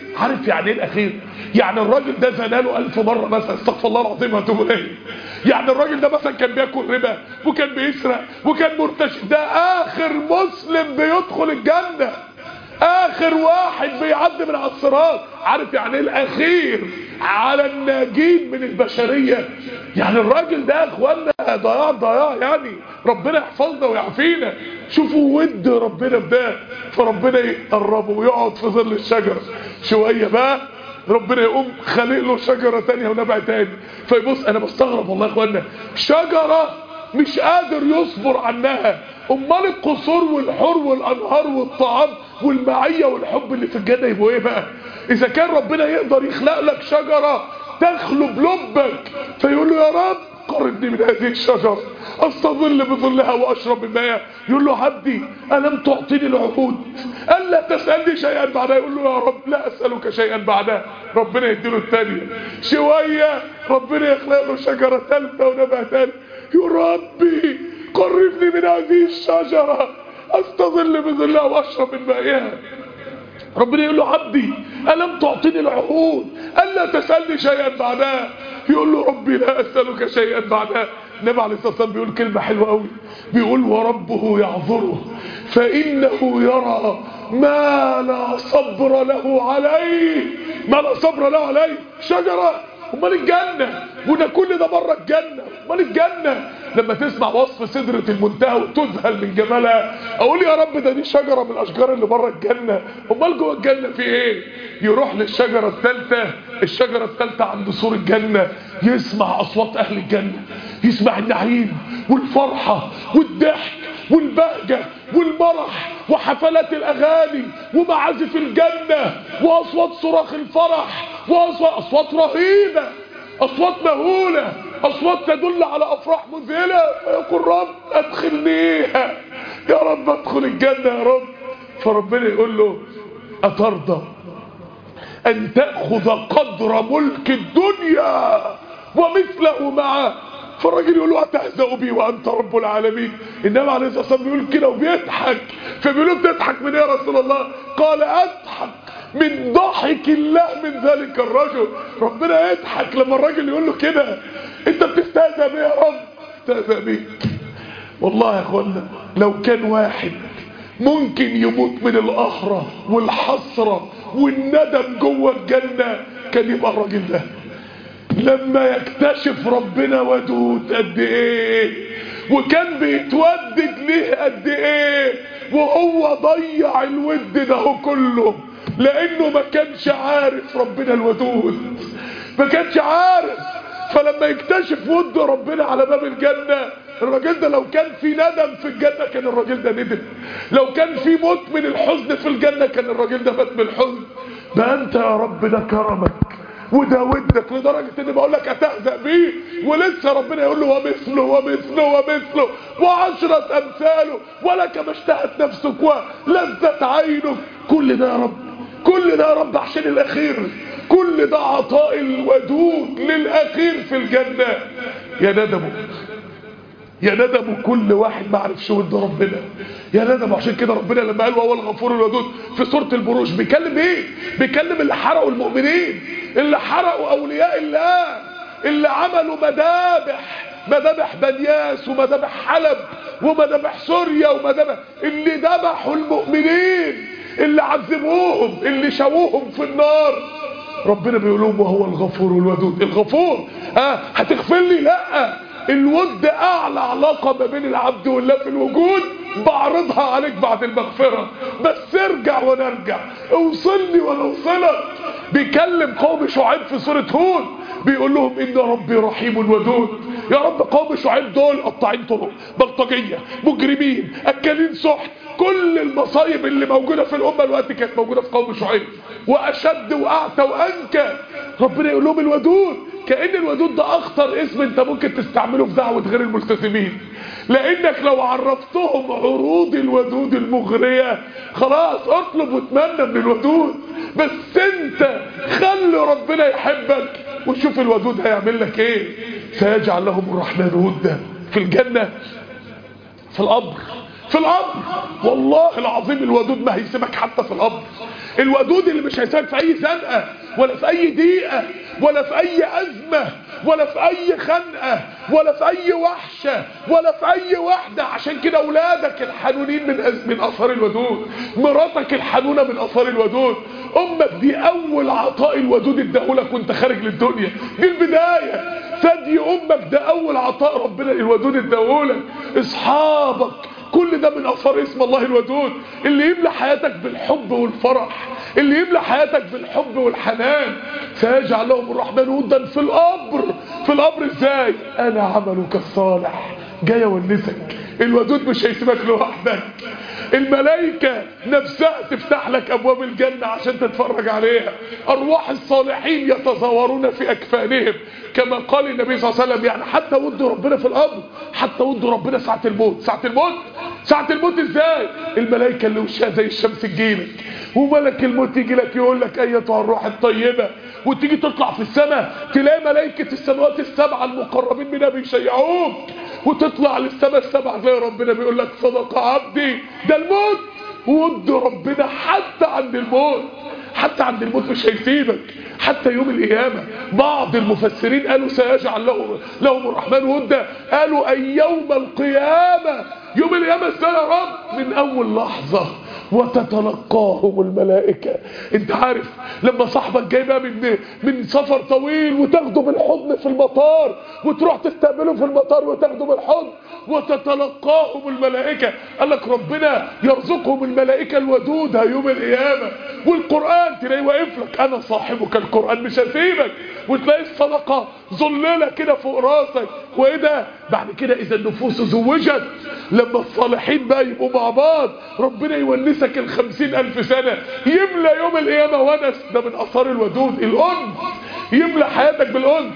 عارف يعني ايه الاخير يعني الراجل ده زناله ألف مرة مثلا استغفر الله العظيم واتوب اليه يعني الراجل ده مثلا كان بياكل ربا وكان بيسرق وكان مرتشي ده اخر مسلم بيدخل الجنة اخر واحد بيعدي من على الصراط عارف يعني ايه الاخير على الناجين من البشرية يعني الراجل ده يا اخوانا ضياع ضياع يعني ربنا يحفظنا ويعافينا شوفوا ود ربنا بده فربنا يقربه ويقعد في ظل الشجرة شوية بقى ربنا يقوم خلق له شجرة تانية ونبع تاني فيبص انا بستغرب والله يا اخوانا شجرة مش قادر يصبر عنها امال القصور والحور والانهار والطعام والمعية والحب اللي في الجنة يبقوا ايه بقى اذا كان ربنا يقدر يخلق لك شجرة تخلب لبك فيقول له يا رب قربني من هذه الشجرة استظل بظلها واشرب من ماء يقول له عبدي الم تعطيني العهود الا تسالني شيئا بعدها يقول له يا رب لا اسالك شيئا بعدها ربنا يديله الثانيه شويه ربنا يخلق له شجره ثالثه ونبع ثالث يقول ربي قربني من هذه الشجره استظل بظلها واشرب من مائها ربنا يقول له عبدي ألم تعطيني العهود ألا تسألني شيئا بعدها يقول له ربي لا أسألك شيئا بعدها النبي عليه الصلاة والسلام بيقول كلمة حلوة قوي بيقول وربه يعذره فإنه يرى ما لا صبر له عليه ما لا صبر له عليه شجرة امال الجنة وده كل ده بره الجنة امال الجنة لما تسمع وصف سدرة المنتهى وتذهل من جمالها اقول يا رب ده دي شجرة من الاشجار اللي بره الجنة امال جوه الجنة في ايه يروح للشجرة الثالثة الشجرة الثالثة عند سور الجنة يسمع اصوات اهل الجنة يسمع النعيم والفرحة والضحك والبهجة والمرح وحفلات الاغاني ومعازف الجنة واصوات صراخ الفرح واصوات اصوات رهيبة اصوات مهولة اصوات تدل على افراح مذهلة فيقول رب ادخلنيها يا رب ادخل الجنة يا رب فربنا يقول له اترضى ان تأخذ قدر ملك الدنيا ومثله معه فالراجل يقول له اتهزأ بي وانت رب العالمين النبي عليه الصلاه والسلام بيقول كده وبيضحك فبيقول له بتضحك من ايه يا رسول الله قال اضحك من ضحك الله من ذلك الرجل ربنا يضحك لما الراجل يقول له كده انت بتستهزأ بيه يا رب استهزأ بيك والله يا اخوانا لو كان واحد ممكن يموت من القهرة والحسرة والندم جوه الجنة كان يبقى الراجل ده لما يكتشف ربنا ودود قد ايه وكان بيتودد ليه قد ايه وهو ضيع الود ده كله لانه ما كانش عارف ربنا الودود ما كانش عارف فلما يكتشف ود ربنا على باب الجنة الراجل ده لو كان في ندم في الجنة كان الراجل ده ندم لو كان في موت من الحزن في الجنة كان الراجل ده مات من الحزن ده انت يا رب ده كرمك وده ودك لدرجة ان بقول لك اتهزأ بيه ولسه ربنا يقول له ومثله ومثله ومثله وعشرة امثاله ولك ما اشتهت نفسك ولذت عينك كل ده يا رب كل ده يا رب عشان الاخير كل ده عطاء الودود للاخير في الجنة يا ندمه يا ندم كل واحد ما عرفش ود ربنا يا ندم عشان كده ربنا لما قال وهو الغفور الودود في سوره البروج بيكلم ايه بيكلم اللي حرقوا المؤمنين اللي حرقوا اولياء الله اللي عملوا مذابح مذابح بنياس ومذابح حلب ومذابح سوريا ومذابح اللي ذبحوا المؤمنين اللي عذبوهم اللي شووهم في النار ربنا بيقول لهم وهو الغفور الودود الغفور اه هتغفر لي لا الود اعلى علاقة ما بين العبد والله في الوجود بعرضها عليك بعد المغفرة بس ارجع ونرجع اوصلني وانا اوصلك بيكلم قوم شعيب في سورة هود بيقول لهم ان ربي رحيم ودود يا رب قوم شعيب دول قطاعين طرق بلطجية مجرمين اكلين سحت كل المصايب اللي موجودة في الامة الوقت كانت موجودة في قوم شعيب واشد واعتى وانكى ربنا يقول لهم الودود كأن الودود ده اخطر اسم انت ممكن تستعمله في دعوة غير الملتزمين لانك لو عرفتهم عروض الودود المغرية خلاص اطلب واتمنى من الودود بس انت خلي ربنا يحبك وشوف الودود هيعمل لك ايه سيجعل لهم الرحمن ودا في الجنة في القبر في القبر والله العظيم الودود ما هيسيبك حتى في القبر الودود اللي مش هيسيبك في اي زنقه ولا في اي ضيقه ولا في اي ازمه ولا في اي خنقه ولا في اي وحشه ولا في اي وحده عشان كده اولادك الحنونين من أز... من اثار الودود مراتك الحنونه من اثار الودود امك دي اول عطاء الودود اداهولك وانت خارج للدنيا دي البدايه ثدي امك ده اول عطاء ربنا الودود اداهولك اصحابك كل ده من اثار اسم الله الودود اللي يملى حياتك بالحب والفرح اللي يملى حياتك بالحب والحنان سيجعل لهم الرحمن ودا في القبر في القبر ازاي انا عملك الصالح جاي اونسك الودود مش هيسيبك لوحدك الملائكة نفسها تفتح لك ابواب الجنة عشان تتفرج عليها ارواح الصالحين يتزاورون في اكفانهم كما قال النبي صلى الله عليه وسلم يعني حتى ودوا ربنا في القبر حتى ودوا ربنا ساعة الموت ساعة الموت ساعة الموت ازاي الملائكة اللي وشها زي الشمس تجيلك وملك الموت يجي لك يقول لك ايتها الروح الطيبة وتيجي تطلع في السماء تلاقي ملائكة السماوات السبعة المقربين منها بيشيعوك وتطلع للسماء السبعة تلاقي ربنا بيقول لك صدق عبدي ده الموت ود ربنا حتى عند الموت حتى عند الموت مش هيسيبك حتى يوم القيامة بعض المفسرين قالوا سيجعل له لهم الرحمن ودا قالوا أي يوم القيامة يوم القيامة ازاي يا رب من أول لحظة وتتلقاهم الملائكة انت عارف لما صاحبك جاي بقى من من سفر طويل وتاخده بالحضن في المطار وتروح تستقبله في المطار وتاخده بالحضن وتتلقاهم الملائكة قال لك ربنا يرزقهم الملائكة الودودة يوم القيامة والقرآن تلاقيه واقف لك انا صاحبك القرآن مش هسيبك وتلاقي الصدقة ظللة كده فوق راسك وايه ده بعد كده اذا النفوس زوجت لما الصالحين بقى يبقوا مع بعض ربنا يونسك الخمسين الف سنة يملى يوم القيامة ونس ده من اثار الودود الانس يملى حياتك بالانس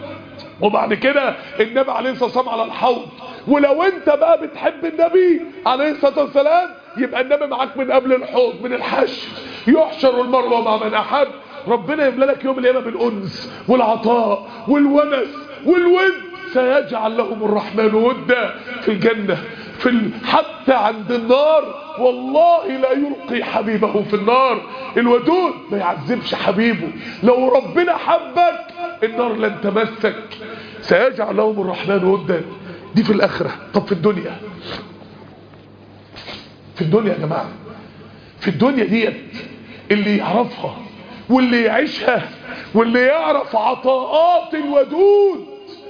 وبعد كده النبي عليه الصلاة والسلام على الحوض ولو انت بقى بتحب النبي عليه الصلاة والسلام يبقى النبي معاك من قبل الحوض من الحشر يحشر المروة مع من احب ربنا يملى لك يوم القيامة بالانس والعطاء والونس والود سيجعل لهم الرحمن ودا في الجنة في ال... حتى عند النار والله لا يلقي حبيبه في النار الودود ما يعذبش حبيبه لو ربنا حبك النار لن تمسك سيجعل لهم الرحمن ودا دي في الآخرة طب في الدنيا في الدنيا يا جماعة في الدنيا ديت اللي يعرفها واللي يعيشها واللي يعرف عطاءات الودود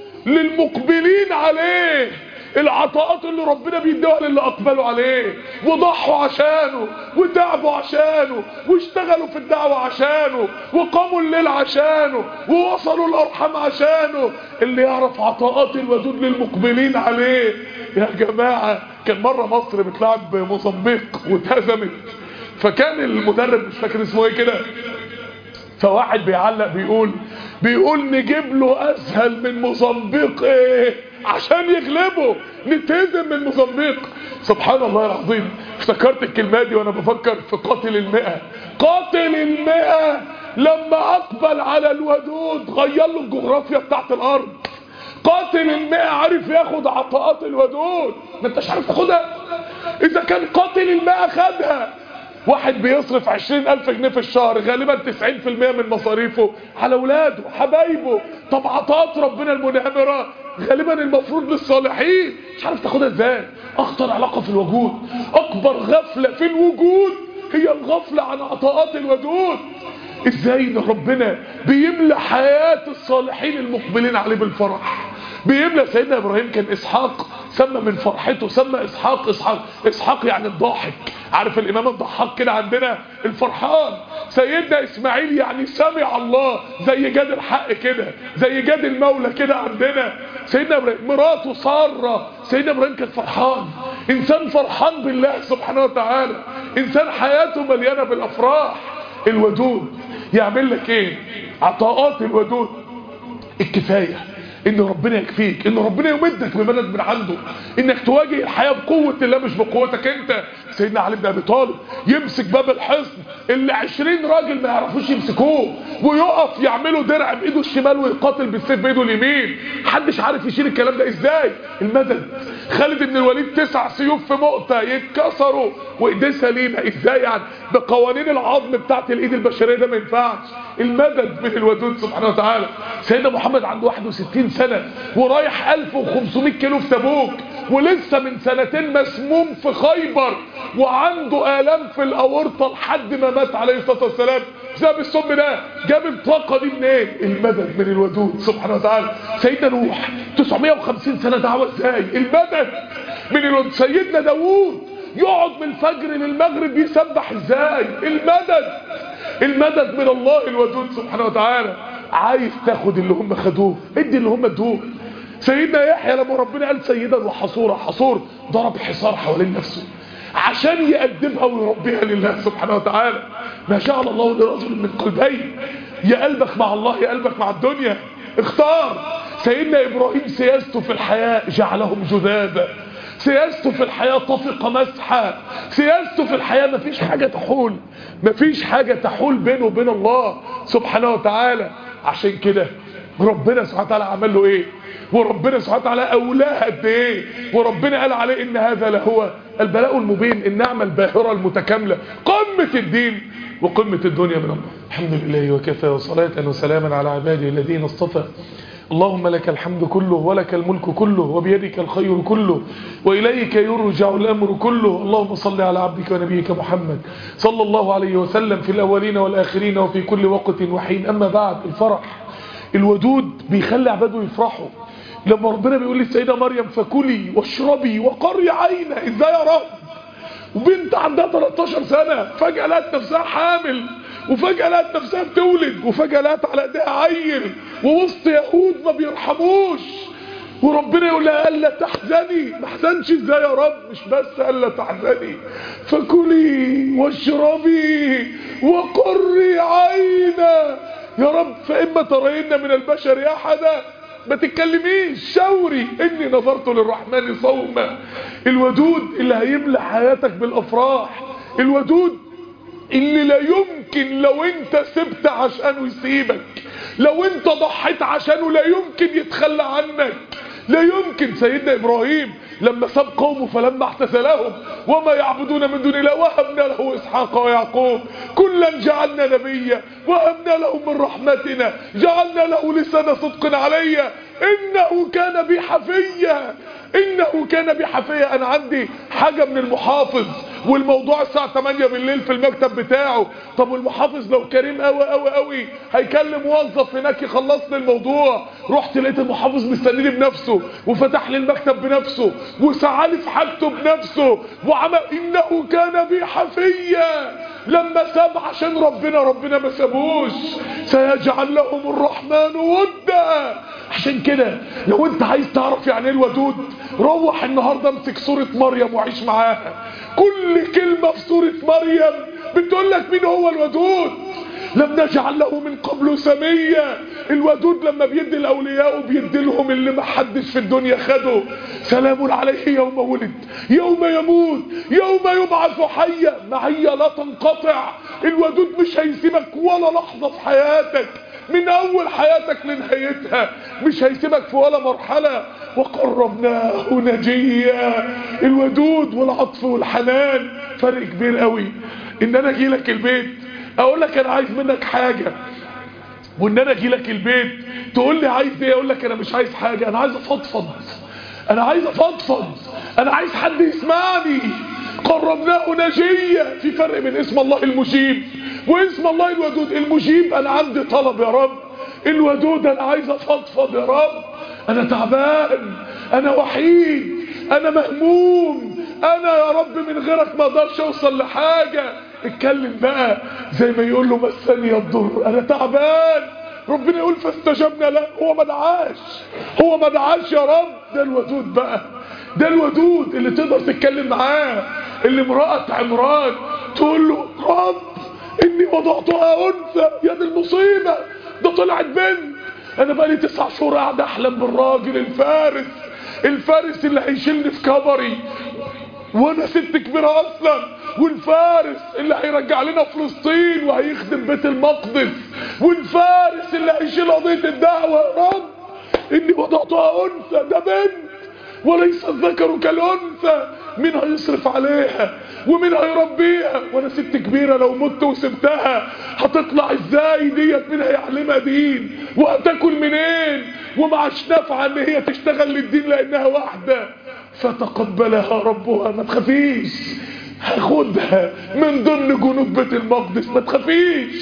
للمقبلين عليه العطاءات اللي ربنا بيديها للي اقبلوا عليه وضحوا عشانه وتعبوا عشانه واشتغلوا في الدعوة عشانه وقاموا الليل عشانه ووصلوا الارحام عشانه اللي يعرف عطاءات الودود للمقبلين عليه يا جماعة كان مرة مصر بتلعب موزمبيق واتهزمت فكان المدرب مش فاكر اسمه ايه كده فواحد بيعلق بيقول بيقول نجيب له اسهل من موزمبيق ايه عشان يغلبه نتهزم من موزمبيق سبحان الله العظيم افتكرت الكلمة دي وانا بفكر في قاتل المئة قاتل المئة لما اقبل على الودود غير له الجغرافيا بتاعت الارض قاتل المئة عارف ياخد عطاءات الودود ما انتش عارف تاخدها اذا كان قاتل المئة خدها واحد بيصرف عشرين الف جنيه في الشهر غالبا تسعين في المية من مصاريفه على اولاده حبايبه طب عطاءات ربنا المنهمرة غالبا المفروض للصالحين مش عارف تاخدها ازاي اخطر علاقة في الوجود اكبر غفلة في الوجود هي الغفلة عن عطاءات الودود ازاي ان ربنا بيملى حياة الصالحين المقبلين عليه بالفرح بيملى سيدنا ابراهيم كان اسحاق سمى من فرحته سمى اسحاق اسحاق اسحاق يعني الضاحك عارف الامام الضحاك كده عندنا الفرحان سيدنا اسماعيل يعني سمع الله زي جاد الحق كده زي جاد المولى كده عندنا سيدنا ابراهيم مراته ساره سيدنا ابراهيم كان فرحان انسان فرحان بالله سبحانه وتعالى انسان حياته مليانه بالافراح الودود يعمل لك ايه عطاءات الودود الكفايه ان ربنا يكفيك ان ربنا يمدك بمدد من عنده انك تواجه الحياة بقوة الله مش بقوتك انت سيدنا علي بن ابي طالب يمسك باب الحصن اللي 20 راجل ما يعرفوش يمسكوه ويقف يعملوا درع بايده الشمال ويقاتل بالسيف بايده اليمين محدش عارف يشيل الكلام ده ازاي المدد خالد بن الوليد تسع سيوف في مؤتة يتكسروا وايديه سليمه ازاي يعني بقوانين العظم بتاعت الايد البشريه ده ما ينفعش المدد من الودود سبحانه وتعالى سيدنا محمد عنده 61 سنه ورايح 1500 كيلو في تبوك ولسه من سنتين مسموم في خيبر وعنده آلام في الأورطة لحد ما مات عليه الصلاة والسلام بسبب السم ده جاب الطاقة دي منين المدد من الودود سبحانه وتعالى سيدنا نوح 950 سنة دعوة ازاي المدد من الودود سيدنا داوود يقعد من الفجر للمغرب يسبح ازاي المدد المدد من الله الودود سبحانه وتعالى عايز تاخد اللي هم خدوه ادي اللي هم ادوه سيدنا يحيى لما ربنا قال سيدا وحصورا حصور ضرب حصار حوالين نفسه عشان يقدمها ويربيها لله سبحانه وتعالى ما جعل الله لرجل من قلبين يا قلبك مع الله يا قلبك مع الدنيا اختار سيدنا ابراهيم سياسته في الحياة جعلهم جذابا سياسته في الحياة طفق مسحة سياسته في الحياة مفيش حاجة تحول مفيش حاجة تحول بينه وبين الله سبحانه وتعالى عشان كده ربنا سبحانه وتعالى عمل له ايه وربنا سبحانه وتعالى اولاه قد ايه وربنا قال عليه ان هذا لهو البلاء المبين النعمة الباهرة المتكاملة قمة الدين وقمة الدنيا من الله الحمد لله وكفى وصلاة وسلاما على عباده الذين اصطفى اللهم لك الحمد كله ولك الملك كله وبيدك الخير كله وإليك يرجع الأمر كله اللهم صل على عبدك ونبيك محمد صلى الله عليه وسلم في الأولين والآخرين وفي كل وقت وحين أما بعد الفرح الودود بيخلي عباده يفرحوا لما ربنا بيقول للسيدة مريم فكلي واشربي وقري عينه ازاي يا رب وبنت عندها 13 سنة فجأة لقت نفسها حامل وفجأة لقت نفسها بتولد وفجأة لقت على ايديها عيل ووسط يهود ما بيرحموش وربنا يقول لها الا تحزني ما احزنش ازاي يا رب مش بس الا تحزني فكلي واشربي وقري عينا يا رب فإما ترين من البشر أحدا ما تتكلميش شاوري اني نظرت للرحمن صوما الودود اللي هيملى حياتك بالافراح الودود اللي لا يمكن لو انت سبت عشانه يسيبك لو انت ضحيت عشانه لا يمكن يتخلى عنك لا يمكن سيدنا ابراهيم لما ساب قومه فلما اعتزلهم وما يعبدون من دون الله وهبنا له اسحاق ويعقوب كلا جعلنا نبيا وهبنا له من رحمتنا جعلنا له لسان صدق عليا انه كان بي حفيا انه كان بي حفيا انا عندي حاجة من المحافظ والموضوع الساعة 8 بالليل في المكتب بتاعه طب والمحافظ لو كريم قوي قوي قوي هيكلم موظف هناك يخلص لي الموضوع رحت لقيت المحافظ مستنيني بنفسه وفتح لي المكتب بنفسه وسعالي في حاجته بنفسه وعمل انه كان بي حفيا لما ساب عشان ربنا ربنا ما سابوش سيجعل لهم الرحمن ودا عشان كده لو انت عايز تعرف يعني ايه الودود روح النهارده امسك سوره مريم وعيش معاها كل كلمه في سوره مريم بتقول لك مين هو الودود لم نجعل له من قبل سمية الودود لما بيدي الاولياء وبيدي لهم اللي ما حدش في الدنيا خده سلام عليه يوم ولد يوم يموت يوم يبعث حيا معية لا تنقطع الودود مش هيسيبك ولا لحظة في حياتك من اول حياتك لنهايتها مش هيسيبك في ولا مرحلة وقربناه نجيا الودود والعطف والحنان فرق كبير قوي ان انا اجي لك البيت اقول لك انا عايز منك حاجة وان انا اجي لك البيت تقول لي عايز ايه اقول لك انا مش عايز حاجة انا عايز افضفض انا عايز افضفض انا عايز حد يسمعني قربناه نجية في فرق بين اسم الله المجيب واسم الله الودود المجيب انا عندي طلب يا رب الودود انا عايز افضفض يا رب انا تعبان انا وحيد انا مهموم انا يا رب من غيرك ما اقدرش اوصل لحاجة اتكلم بقى زي ما يقول له مسني الضر انا تعبان ربنا يقول فاستجبنا له هو ما دعاش هو ما دعاش يا رب ده الودود بقى ده الودود اللي تقدر تتكلم معاه اللي امرأة عمران تقول له رب اني وضعتها انثى يا دي المصيبة ده طلعت بنت انا بقالي تسع شهور قاعد احلم بالراجل الفارس الفارس اللي هيشيلني في كبري وانا ست كبيرة اصلا والفارس اللي هيرجع لنا فلسطين وهيخدم بيت المقدس والفارس اللي هيشيل قضيه الدعوه يا رب اني وضعتها انثى ده بنت وليس الذكر كالانثى مين هيصرف عليها ومين هيربيها وانا ست كبيرة لو مت وسبتها هتطلع ازاي ديت مين هيعلمها دين وهتاكل منين ومعش نافعة ان هي تشتغل للدين لانها واحدة فتقبلها ربها ما تخافيش هاخدها من ضمن جنود بيت المقدس ما تخافيش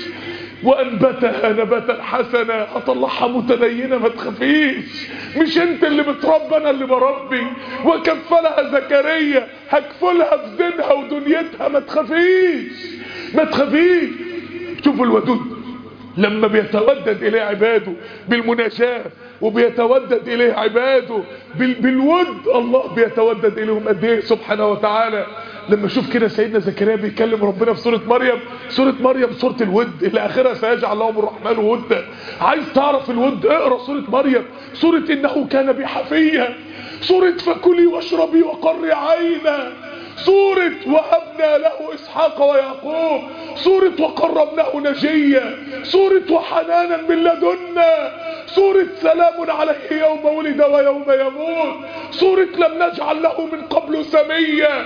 وانبتها نباتا حسنا هطلعها متدينه ما تخافيش مش انت اللي بتربى انا اللي بربي وكفلها زكريا هكفلها في دينها ودنيتها ما تخافيش ما تخافيش شوفوا الودود لما بيتودد اليه عباده بالمناجاه وبيتودد اليه عباده بال بالود الله بيتودد اليهم قد ايه سبحانه وتعالى لما اشوف كده سيدنا زكريا بيكلم ربنا في سوره مريم سوره مريم سوره الود اللي اخرها سيجعل لهم الرحمن ودا عايز تعرف الود اقرا سوره مريم سوره انه كان بحفيه سوره فكلي واشربي وقري عينا سورة وهبنا له إسحاق ويعقوب سورة وقربناه نجيا سورة وحنانا من لدنا سورة سلام عليه يوم ولد ويوم يموت سورة لم نجعل له من قبل سميا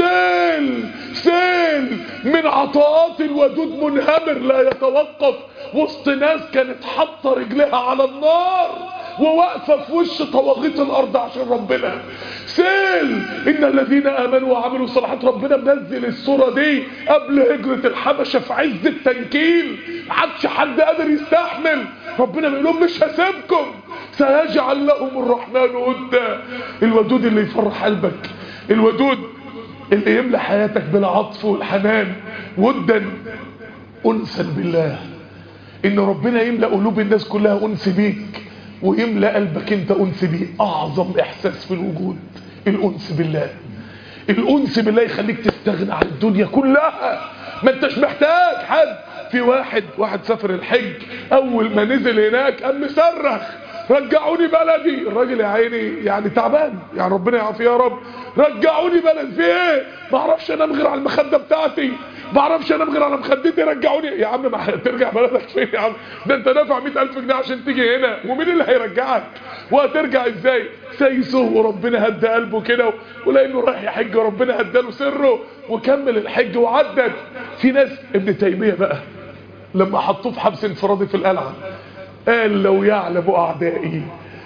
سيل سيل من عطاءات الودود منهمر لا يتوقف وسط ناس كانت حاطه رجلها على النار وواقفه في وش طواغيت الارض عشان ربنا سيل ان الذين امنوا وعملوا الصالحات ربنا منزل الصوره دي قبل هجره الحبشه في عز التنكيل عادش حد قادر يستحمل ربنا بيقول لهم مش هسيبكم سيجعل لهم الرحمن ودا الودود اللي يفرح قلبك الودود اللي يملى حياتك بالعطف والحنان ودا انسا بالله ان ربنا يملأ قلوب الناس كلها انس بيك ويملأ قلبك انت انس بيه اعظم احساس في الوجود الانس بالله الانس بالله يخليك تستغنى عن الدنيا كلها ما انتش محتاج حد في واحد واحد سافر الحج اول ما نزل هناك قام مصرخ رجعوني بلدي الراجل يا عيني يعني تعبان يعني ربنا يعافيه يا رب رجعوني بلد في ايه ما اعرفش انام غير على المخده بتاعتي ما اعرفش انام غير على مخدتي رجعوني يا عم ما ترجع بلدك فين يا عم ده انت دافع 100000 جنيه عشان تيجي هنا ومين اللي هيرجعك وهترجع ازاي سايسه وربنا هدى قلبه كده ولانه رايح يحج وربنا هداله سره وكمل الحج وعدت في ناس ابن تيميه بقى لما حطوه في حبس انفرادي في القلعه قال لو يعلم اعدائي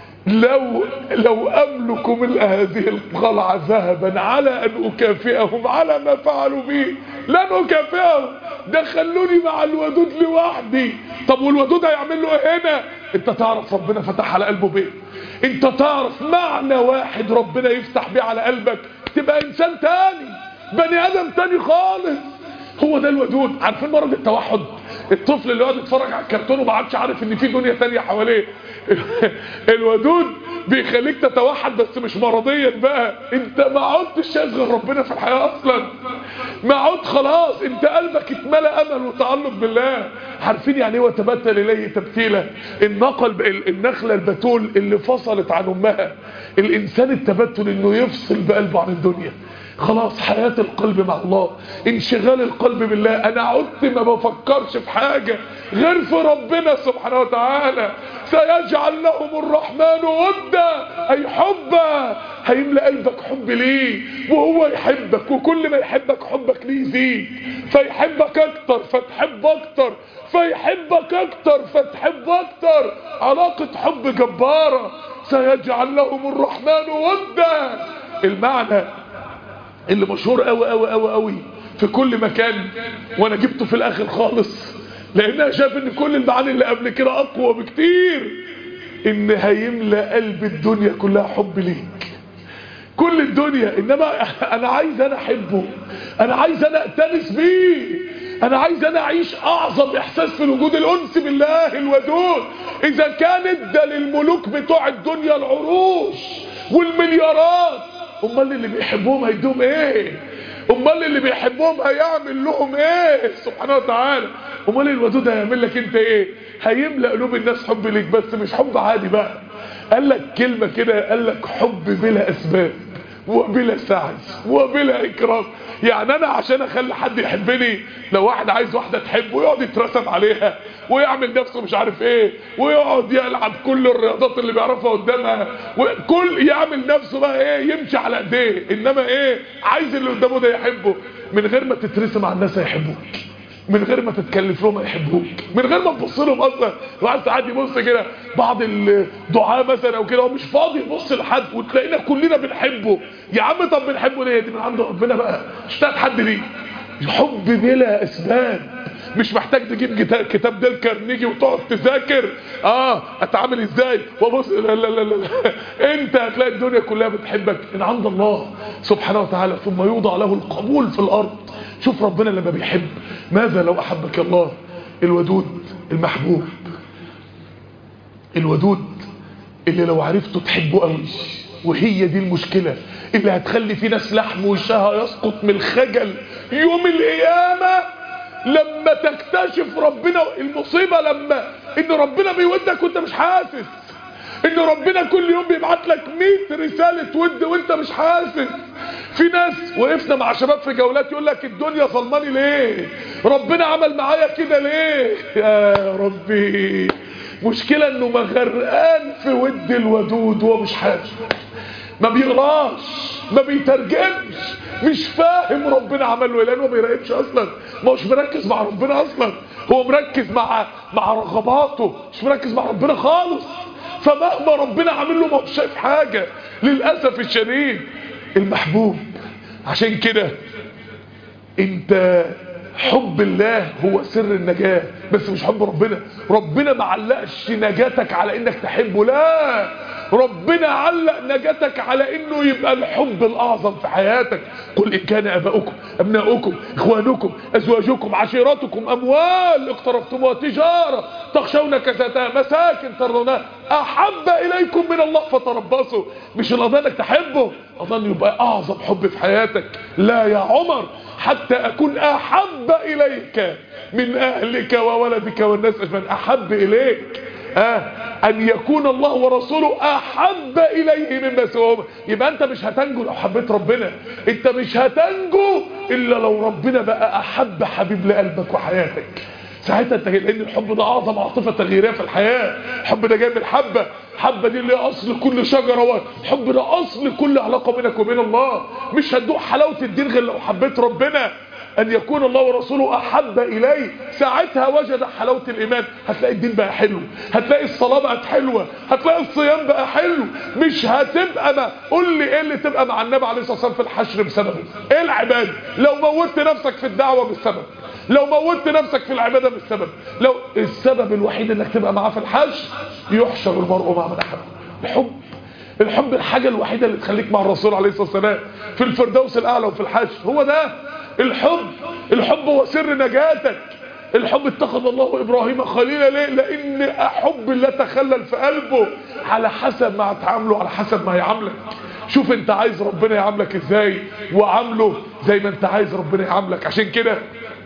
لو لو املك ملء هذه القلعه ذهبا على ان اكافئهم على ما فعلوا بي لن اكافئهم دخلوني مع الودود لوحدي طب والودود هيعمل له ايه هنا انت تعرف ربنا فتح على قلبه بيه انت تعرف معنى واحد ربنا يفتح بيه على قلبك تبقى انسان تاني بني ادم تاني خالص هو ده الودود عارفين مرض التوحد الطفل اللي يقعد يتفرج على الكرتون وما عادش عارف ان في دنيا تانية حواليه الودود بيخليك تتوحد بس مش مرضيا بقى انت ما عدتش شايف غير ربنا في الحياة اصلا ما عدت خلاص انت قلبك اتملى امل وتعلق بالله عارفين يعني ايه وتبتل اليه تبتيلا النقل النخلة البتول اللي فصلت عن امها الانسان التبتل انه يفصل بقلبه عن الدنيا خلاص حياة القلب مع الله انشغال القلب بالله انا عدت ما بفكرش في حاجة غير في ربنا سبحانه وتعالى سيجعل لهم الرحمن ودا اي حبا هيملأ قلبك حب ليه وهو يحبك وكل ما يحبك حبك ليه يزيد فيحبك اكتر فتحب اكتر فيحبك اكتر فتحب اكتر علاقة حب جبارة سيجعل لهم الرحمن ودا المعنى اللي مشهور قوي قوي قوي قوي في كل مكان وانا جبته في الاخر خالص لانها شايف ان كل المعاني اللي قبل كده اقوى بكتير ان هيملى قلب الدنيا كلها حب ليك كل الدنيا انما انا عايز انا احبه انا عايز انا اتنس بيه انا عايز انا اعيش اعظم احساس في الوجود الانس بالله الودود اذا كان ده للملوك بتوع الدنيا العروش والمليارات امال اللي بيحبهم هيدوم ايه امال اللي بيحبهم هيعمل لهم ايه سبحانه وتعالى امال الودود هيعمل لك انت ايه هيملأ قلوب الناس حب ليك بس مش حب عادي بقى قال لك كلمة كده قال لك حب بلا اسباب وبلا سعي وبلا اكرام يعني انا عشان اخلي حد يحبني لو واحد عايز واحده تحبه يقعد يترسم عليها ويعمل نفسه مش عارف ايه ويقعد يلعب كل الرياضات اللي بيعرفها قدامها وكل يعمل نفسه بقى ايه يمشي على ايديه انما ايه عايز اللي قدامه ده يحبه من غير ما تترسم على الناس هيحبوك من غير ما تتكلف لهم يحبوك من غير ما تبص لهم اصلا الواحد ساعات يبص كده بعض الدعاء مثلا او كده هو مش فاضي يبص لحد وتلاقينا كلنا بنحبه يا عم طب بنحبه ليه دي من عند ربنا بقى مش بتاعت حد ليه حب بلا اسباب مش محتاج تجيب كتاب ديل كارنيجي وتقعد تذاكر اه اتعامل ازاي وابص لا لا لا لا انت هتلاقي الدنيا كلها بتحبك من عند الله سبحانه وتعالى ثم يوضع له القبول في الارض شوف ربنا لما بيحب ماذا لو احبك الله الودود المحبوب الودود اللي لو عرفته تحبه قوي وهي دي المشكلة اللي هتخلي في ناس لحم وشها يسقط من الخجل يوم القيامة لما تكتشف ربنا المصيبة لما ان ربنا بيودك وانت مش حاسس ان ربنا كل يوم بيبعت لك 100 رسالة ود وانت مش حاسس في ناس وقفنا مع شباب في جولات يقول لك الدنيا ظلماني ليه ربنا عمل معايا كده ليه يا ربي مشكلة انه مغرقان في ود الودود وهو مش حاسس ما بيقراش ما بيترجمش مش فاهم ربنا عمل له ايه لانه ما بيراقبش اصلا ما هوش مركز مع ربنا اصلا هو مركز مع مع رغباته مش مركز مع ربنا خالص فمهما ربنا عامل له ما هوش شايف حاجه للاسف الشديد المحبوب عشان كده انت حب الله هو سر النجاة بس مش حب ربنا ربنا ما علقش نجاتك على انك تحبه لا ربنا علق نجاتك على انه يبقى الحب الاعظم في حياتك قل ان كان اباؤكم ابناؤكم اخوانكم ازواجكم عشيرتكم اموال اقترفتموها تجارة تخشون كساتها مساكن ترضونها احب اليكم من الله فتربصوا مش القضاء انك تحبه اظن يبقى اعظم حب في حياتك لا يا عمر حتى اكون احب اليك من اهلك وولدك والناس اجمعين احب اليك آه ان يكون الله ورسوله احب اليه مما سواهما يبقى انت مش هتنجو لو حبيت ربنا انت مش هتنجو الا لو ربنا بقى احب حبيب لقلبك وحياتك ساعتها انت لان الحب ده اعظم عاطفه تغييريه في الحياه الحب ده جاي من الحبه حبه دي اللي هي اصل كل شجره الحب ده اصل كل علاقه بينك وبين الله مش هتدوق حلاوه الدين غير لو حبيت ربنا ان يكون الله ورسوله احب اليه ساعتها وجد حلاوه الايمان هتلاقي الدين بقى حلو هتلاقي الصلاه بقت حلوه هتلاقي الصيام بقى حلو مش هتبقى ما قول لي ايه اللي تبقى مع النبي عليه الصلاه والسلام في الحشر بسببه ايه العباده لو موتت نفسك في الدعوه بالسبب لو موتت نفسك في العباده بالسبب لو السبب الوحيد انك تبقى معاه في الحشر يحشر المرء مع من احب الحب الحب الحاجه الوحيده اللي تخليك مع الرسول عليه الصلاه والسلام في الفردوس الاعلى وفي الحشر هو ده الحب الحب هو سر نجاتك الحب اتخذ الله ابراهيم خليلا ليه لان حب الله تخلل في قلبه على حسب ما هتعامله على حسب ما هيعاملك شوف انت عايز ربنا يعاملك ازاي وعامله زي ما انت عايز ربنا يعاملك عشان كده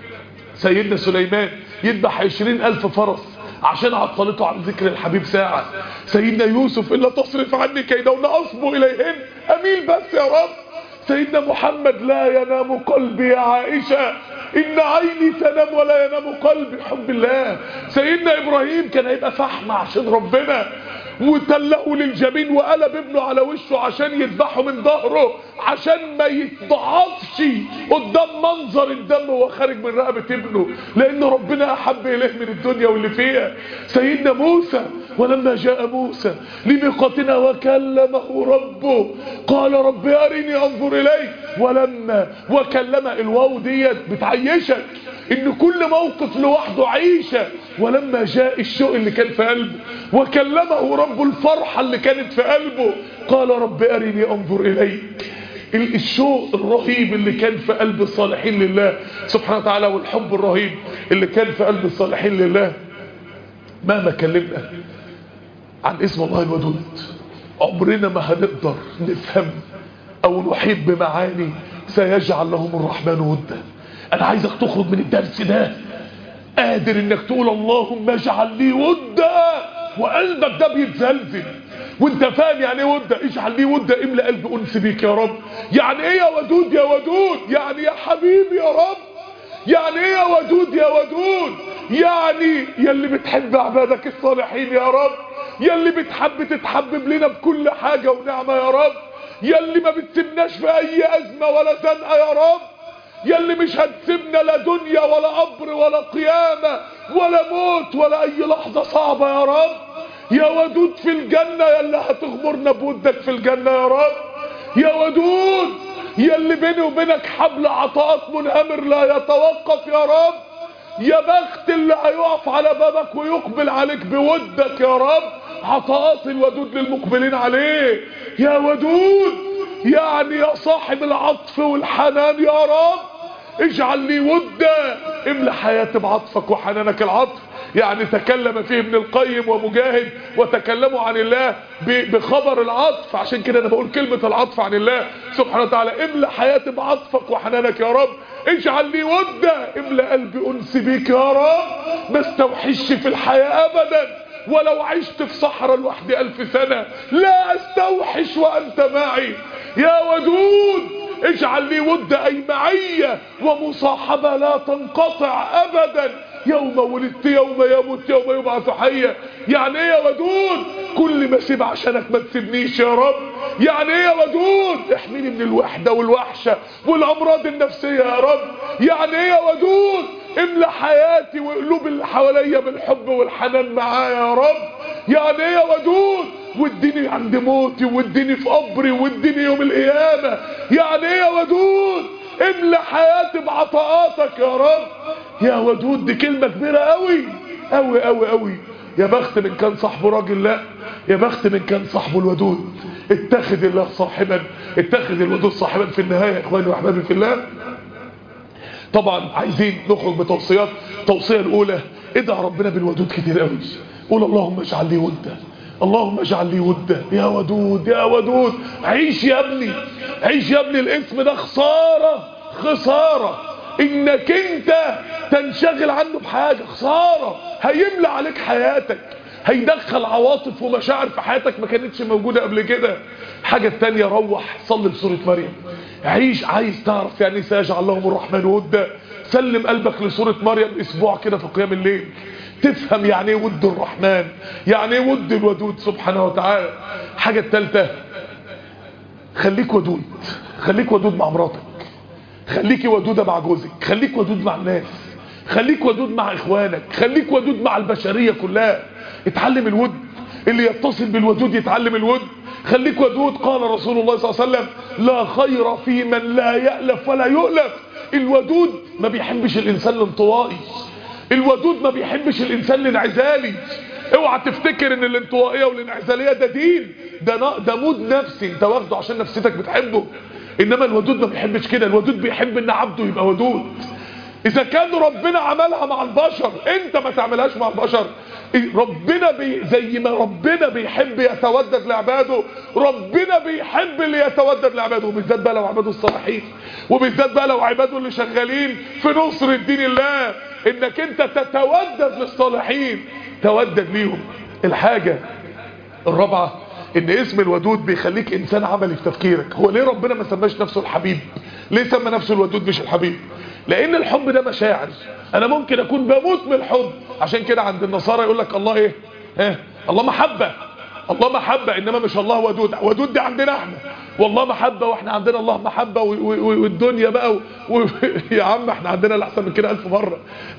سيدنا سليمان يذبح عشرين الف فرس عشان عطلته عن ذكر الحبيب ساعة سيدنا يوسف إلا تصرف عني كيدهن أصبو إليهن أميل بس يا رب سيدنا محمد لا ينام قلبي يا عائشة إن عيني تنام ولا ينام قلبي حب الله سيدنا إبراهيم كان هيبقى فحم عشان ربنا وتلقوا للجبين وقلب ابنه على وشه عشان يذبحه من ظهره عشان ما يتضعفش قدام منظر الدم وهو خارج من رقبة ابنه لان ربنا احب اليه من الدنيا واللي فيها سيدنا موسى ولما جاء موسى لميقاتنا وكلمه ربه قال رب ارني انظر اليك ولما وكلم الواو ديت بتعيشك ان كل موقف لوحده عيشة ولما جاء الشوق اللي كان في قلبه وكلمه رب الفرحة اللي كانت في قلبه قال رب أرني أنظر إليك الشوق الرهيب اللي كان في قلب الصالحين لله سبحانه وتعالى والحب الرهيب اللي كان في قلب الصالحين لله مهما كلمنا عن اسم الله الودود عمرنا ما هنقدر نفهم او نحيط بمعاني سيجعل لهم الرحمن ودا انا عايزك تخرج من الدرس ده قادر انك تقول اللهم اجعل لي ودا وقلبك ده بيتزلزل وانت فاهم يعني ايه ودة اجعل لي ودة املى قلب انس بيك يا رب يعني ايه يا ودود يا ودود يعني يا حبيبي يا رب يعني ايه يا ودود يا ودود يعني يلي بتحب عبادك الصالحين يا رب يلي بتحب تتحبب لنا بكل حاجة ونعمة يا رب يلي ما بتسيبناش في اي ازمة ولا زنقة يا رب يلي مش هتسيبنا لا دنيا ولا قبر ولا قيامة ولا موت ولا اي لحظة صعبة يا رب يا ودود في الجنة يلي هتغمرنا بودك في الجنة يا رب يا ودود يلي بيني وبينك حبل عطاءات منهمر لا يتوقف يا رب يا بخت اللي هيقف على بابك ويقبل عليك بودك يا رب عطاءات الودود للمقبلين عليه يا ودود يعني يا صاحب العطف والحنان يا رب اجعل لي ودا املى حياتي بعطفك وحنانك العطف يعني تكلم فيه ابن القيم ومجاهد وتكلموا عن الله بخبر العطف عشان كده انا بقول كلمة العطف عن الله سبحانه وتعالى املى حياتي بعطفك وحنانك يا رب اجعل لي ودا املى قلبي انس بيك يا رب ما استوحش في الحياة ابدا ولو عشت في صحراء لوحدي الف سنة لا استوحش وانت معي يا ودود اجعل لي ود اي معية ومصاحبة لا تنقطع ابدا يوم ولدت يوم يموت يوم يبعث حيا يعني ايه يا ودود كل ما اسيب عشانك ما تسيبنيش يا رب يعني ايه يا ودود احميني من الوحدة والوحشة والامراض النفسية يا رب يعني ايه يا ودود املى حياتي وقلوب اللي حواليا بالحب والحنان معايا يا رب يعني ايه يا ودود واديني عند موتي واديني في قبري واديني يوم القيامة يعني ايه يا ودود املى حياتي بعطاءاتك يا رب يا ودود دي كلمة كبيرة قوي قوي قوي قوي يا بخت من كان صاحبه راجل لا يا بخت من كان صاحبه الودود اتخذ الله صاحبا اتخذ الودود صاحبا في النهاية يا اخواني واحبابي في الله طبعا عايزين نخرج بتوصيات التوصية الاولى ادعى ربنا بالودود كتير قوي قول اللهم اجعل لي ودا اللهم اجعل لي ودا يا ودود يا ودود عيش يا ابني عيش يا ابني الاسم ده خسارة خسارة انك انت تنشغل عنه بحاجة خسارة هيملى عليك حياتك هيدخل عواطف ومشاعر في حياتك ما كانتش موجودة قبل كده حاجة التانية روح صلي بسورة مريم عيش عايز تعرف يعني سيجعل لهم الرحمن ودا سلم قلبك لسورة مريم اسبوع كده في قيام الليل تفهم يعني ايه ود الرحمن يعني ايه ود الودود سبحانه وتعالى حاجة التالتة خليك ودود خليك ودود مع مراتك خليكي ودودة مع جوزك خليك ودود مع الناس خليك ودود مع اخوانك خليك ودود مع البشرية كلها اتعلم الود اللي يتصل بالودود يتعلم الود خليك ودود قال رسول الله صلى الله عليه وسلم لا خير في من لا يألف ولا يؤلف الودود ما بيحبش الانسان الانطوائي الودود ما بيحبش الانسان الانعزالي اوعى تفتكر ان الانطوائيه والانعزاليه ده دين ده ده مود نفسي انت واخده عشان نفسيتك بتحبه انما الودود ما بيحبش كده الودود بيحب ان عبده يبقى ودود اذا كان ربنا عملها مع البشر انت ما تعملهاش مع البشر ربنا بي زي ما ربنا بيحب يتودد لعباده ربنا بيحب اللي يتودد لعباده وبالذات بقى لو عباده الصالحين وبالذات بقى لو عباده اللي شغالين في نصر الدين الله انك انت تتودد للصالحين تودد ليهم الحاجة الرابعة ان اسم الودود بيخليك انسان عملي في تفكيرك هو ليه ربنا ما سماش نفسه الحبيب ليه سمى نفسه الودود مش الحبيب لان الحب ده مشاعر انا ممكن اكون بموت من الحب عشان كده عند النصارى يقول لك الله ايه ها الله محبة الله محبة انما مش الله ودود ودود دي عندنا احنا والله محبة واحنا عندنا الله محبة والدنيا بقى و... و... يا عم احنا عندنا الاحسن من كده الف مرة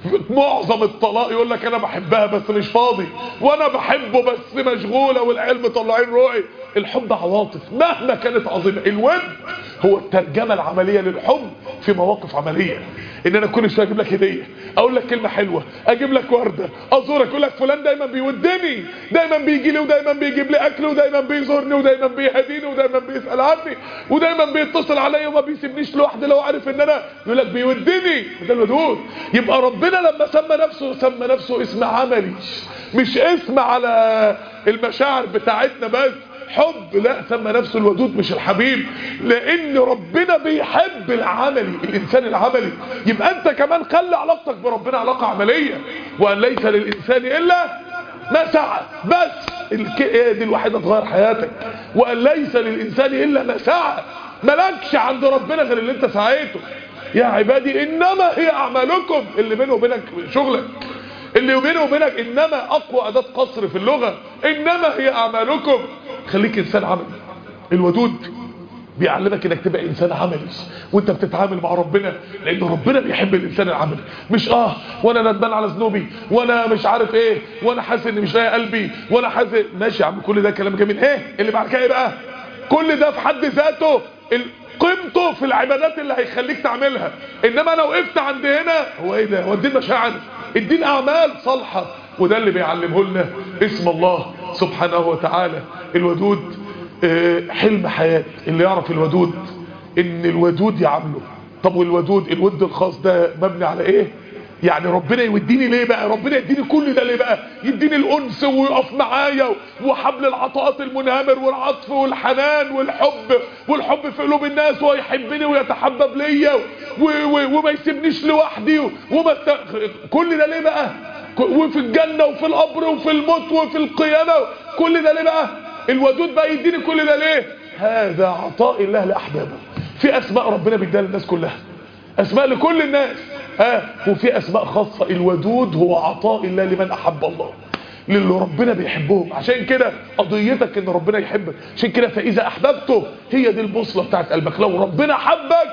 معظم الطلاق يقول لك انا بحبها بس مش فاضي وانا بحبه بس مشغولة والعيال مطلعين روحي الحب عواطف مهما كانت عظيمة الود هو الترجمة العملية للحب في مواقف عملية ان انا كل شويه اجيب لك هديه اقول لك كلمه حلوه اجيب لك ورده ازورك اقول لك فلان دايما بيودني دايما بيجي لي ودايما بيجيب لي اكل ودايما بيزورني ودايما بيهديني ودايما بيسال عني ودايما بيتصل عليا وما بيسيبنيش لوحدي لو عارف ان انا يقول لك بيودني ده الودود يبقى ربنا لما سمى نفسه سمى نفسه اسم عملي مش اسم على المشاعر بتاعتنا بس حب لا سمى نفسه الودود مش الحبيب لان ربنا بيحب العملي الانسان العملي يبقى انت كمان خلي علاقتك بربنا علاقة عملية وان ليس للانسان الا ما سعى بس هي دي الوحيده تغير حياتك وان ليس للانسان الا ما سعى مالكش عند ربنا غير اللي انت سعيته يا عبادي انما هي اعمالكم اللي بينه وبينك شغلك اللي بينه وبينك انما اقوى اداه قصر في اللغه انما هي اعمالكم خليك انسان عملي الودود بيعلمك انك تبقى انسان عملي وانت بتتعامل مع ربنا لان ربنا بيحب الانسان العملي مش اه وانا ندمان على ذنوبي وانا مش عارف ايه وانا حاسس اني مش لاقي قلبي وانا حاسس ماشي يا عم كل ده كلام جميل ايه اللي بعد كده ايه بقى كل ده في حد ذاته قيمته في العبادات اللي هيخليك تعملها انما انا وقفت عند هنا هو ايه ده هو الدين مشاعر الدين اعمال صالحه وده اللي بيعلمه لنا اسم الله سبحانه وتعالى الودود حلم حياة اللي يعرف الودود ان الودود يعامله طب والودود الود الخاص ده مبني على ايه يعني ربنا يوديني ليه بقى ربنا يديني كل ده ليه بقى يديني الانس ويقف معايا وحبل العطاءات المنهمر والعطف والحنان والحب والحب في قلوب الناس ويحبني ويتحبب ليا وما يسيبنيش لوحدي وما كل ده ليه بقى وفي الجنة وفي القبر وفي الموت وفي القيامة كل ده ليه بقى الودود بقى يديني كل ده ليه هذا عطاء الله لأحبابه في أسماء ربنا بيديها للناس كلها أسماء لكل الناس ها وفي أسماء خاصة الودود هو عطاء الله لمن أحب الله للي ربنا بيحبهم عشان كده قضيتك ان ربنا يحبك عشان كده فإذا أحببته هي دي البوصلة بتاعت قلبك لو ربنا حبك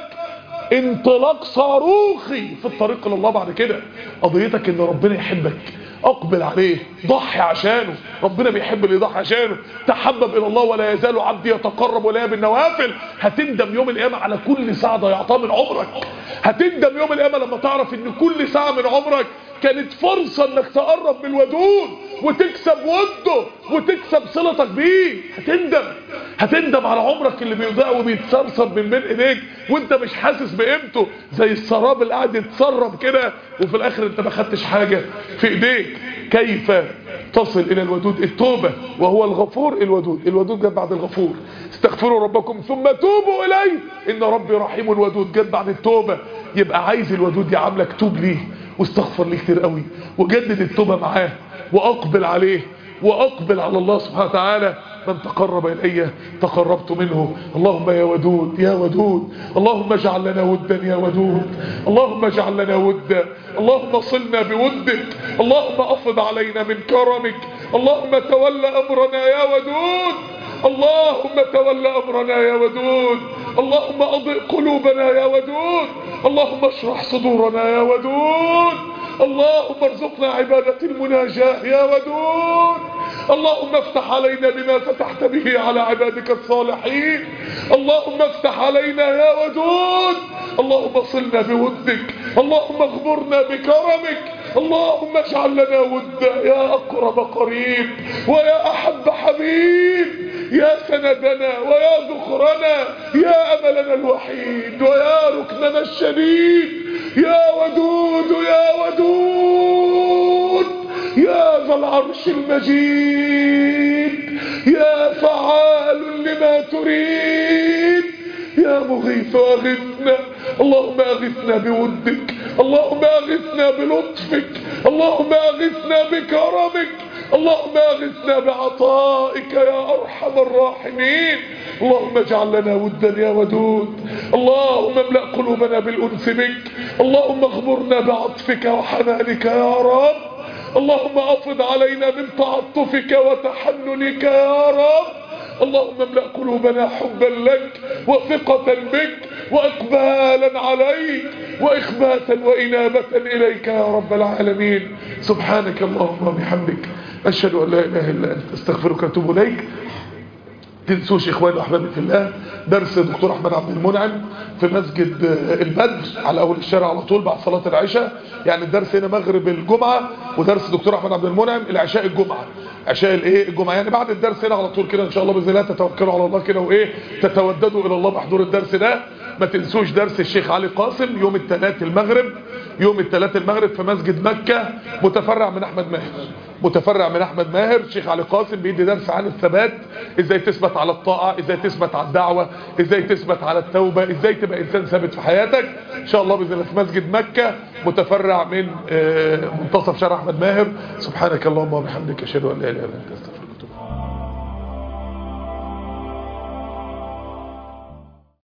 انطلاق صاروخي في الطريق لله بعد كده قضيتك ان ربنا يحبك اقبل عليه ضحي عشانه ربنا بيحب اللي يضحي عشانه تحبب الى الله ولا يزال عبدي يتقرب ولا بالنوافل هتندم يوم القيامه على كل ساعه ضيعتها من عمرك هتندم يوم القيامه لما تعرف ان كل ساعه من عمرك كانت فرصة انك تقرب من الودود وتكسب وده وتكسب صلتك بيه هتندم هتندم على عمرك اللي بيضيع وبيتسرسب من بين ايديك وانت مش حاسس بقيمته زي السراب اللي قاعد يتسرب كده وفي الاخر انت ما خدتش حاجة في ايديك كيف تصل الى الودود التوبة وهو الغفور الودود الودود جت بعد الغفور استغفروا ربكم ثم توبوا اليه ان ربي رحيم ودود جت بعد التوبة يبقى عايز الودود يعاملك توب ليه واستغفر ليه كتير قوي وجدد التوبة معاه واقبل عليه واقبل على الله سبحانه وتعالى من تقرب الي تقربت منه اللهم يا ودود يا ودود اللهم اجعل لنا ودا يا ودود اللهم اجعل لنا ودا اللهم صلنا بودك اللهم افض علينا من كرمك اللهم تول امرنا يا ودود اللهم تول امرنا يا ودود اللهم اضئ قلوبنا يا ودود اللهم اشرح صدورنا يا ودود اللهم ارزقنا عبادة المناجاة يا ودود اللهم افتح علينا بما فتحت به على عبادك الصالحين اللهم افتح علينا يا ودود اللهم صلنا بودك اللهم اغمرنا بكرمك اللهم اجعل لنا ودا يا اقرب قريب ويا احب حبيب يا سندنا ويا ذخرنا يا املنا الوحيد ويا ركننا الشديد يا ودود يا ودود يا ذا العرش المجيد يا فعال لما تريد يا مغيث اغثنا اللهم اغثنا بودك اللهم اغثنا بلطفك اللهم اغثنا بكرمك اللهم اغثنا بعطائك يا ارحم الراحمين اللهم اجعل لنا ودا يا ودود اللهم املأ قلوبنا بالانس بك اللهم اغمرنا بعطفك وحنانك يا رب اللهم افض علينا من تعطفك وتحننك يا رب اللهم املأ قلوبنا حبا لك وثقة بك واقبالا عليك واخباتا وانابة اليك يا رب العالمين سبحانك اللهم وبحمدك اشهد ان لا اله الا انت استغفرك واتوب اليك تنسوش اخواني واحبابي في الله درس دكتور احمد عبد المنعم في مسجد البدر على اول الشارع على طول بعد صلاه العشاء يعني الدرس هنا مغرب الجمعه ودرس دكتور احمد عبد المنعم العشاء الجمعه عشاء الايه الجمعه يعني بعد الدرس هنا على طول كده ان شاء الله باذن الله تتوكلوا على الله كده وايه تتوددوا الى الله بحضور الدرس ده ما تنسوش درس الشيخ علي قاسم يوم الثلاث المغرب يوم الثلاث المغرب في مسجد مكة متفرع من احمد ماهر متفرع من احمد ماهر الشيخ علي قاسم بيدي درس عن الثبات ازاي تثبت على الطاعة ازاي تثبت على الدعوة ازاي تثبت على التوبة ازاي تبقى انسان ثابت في حياتك ان شاء الله باذن الله في مسجد مكة متفرع من منتصف شارع احمد ماهر سبحانك اللهم وبحمدك اشهد ان لا اله الا انت استغفرك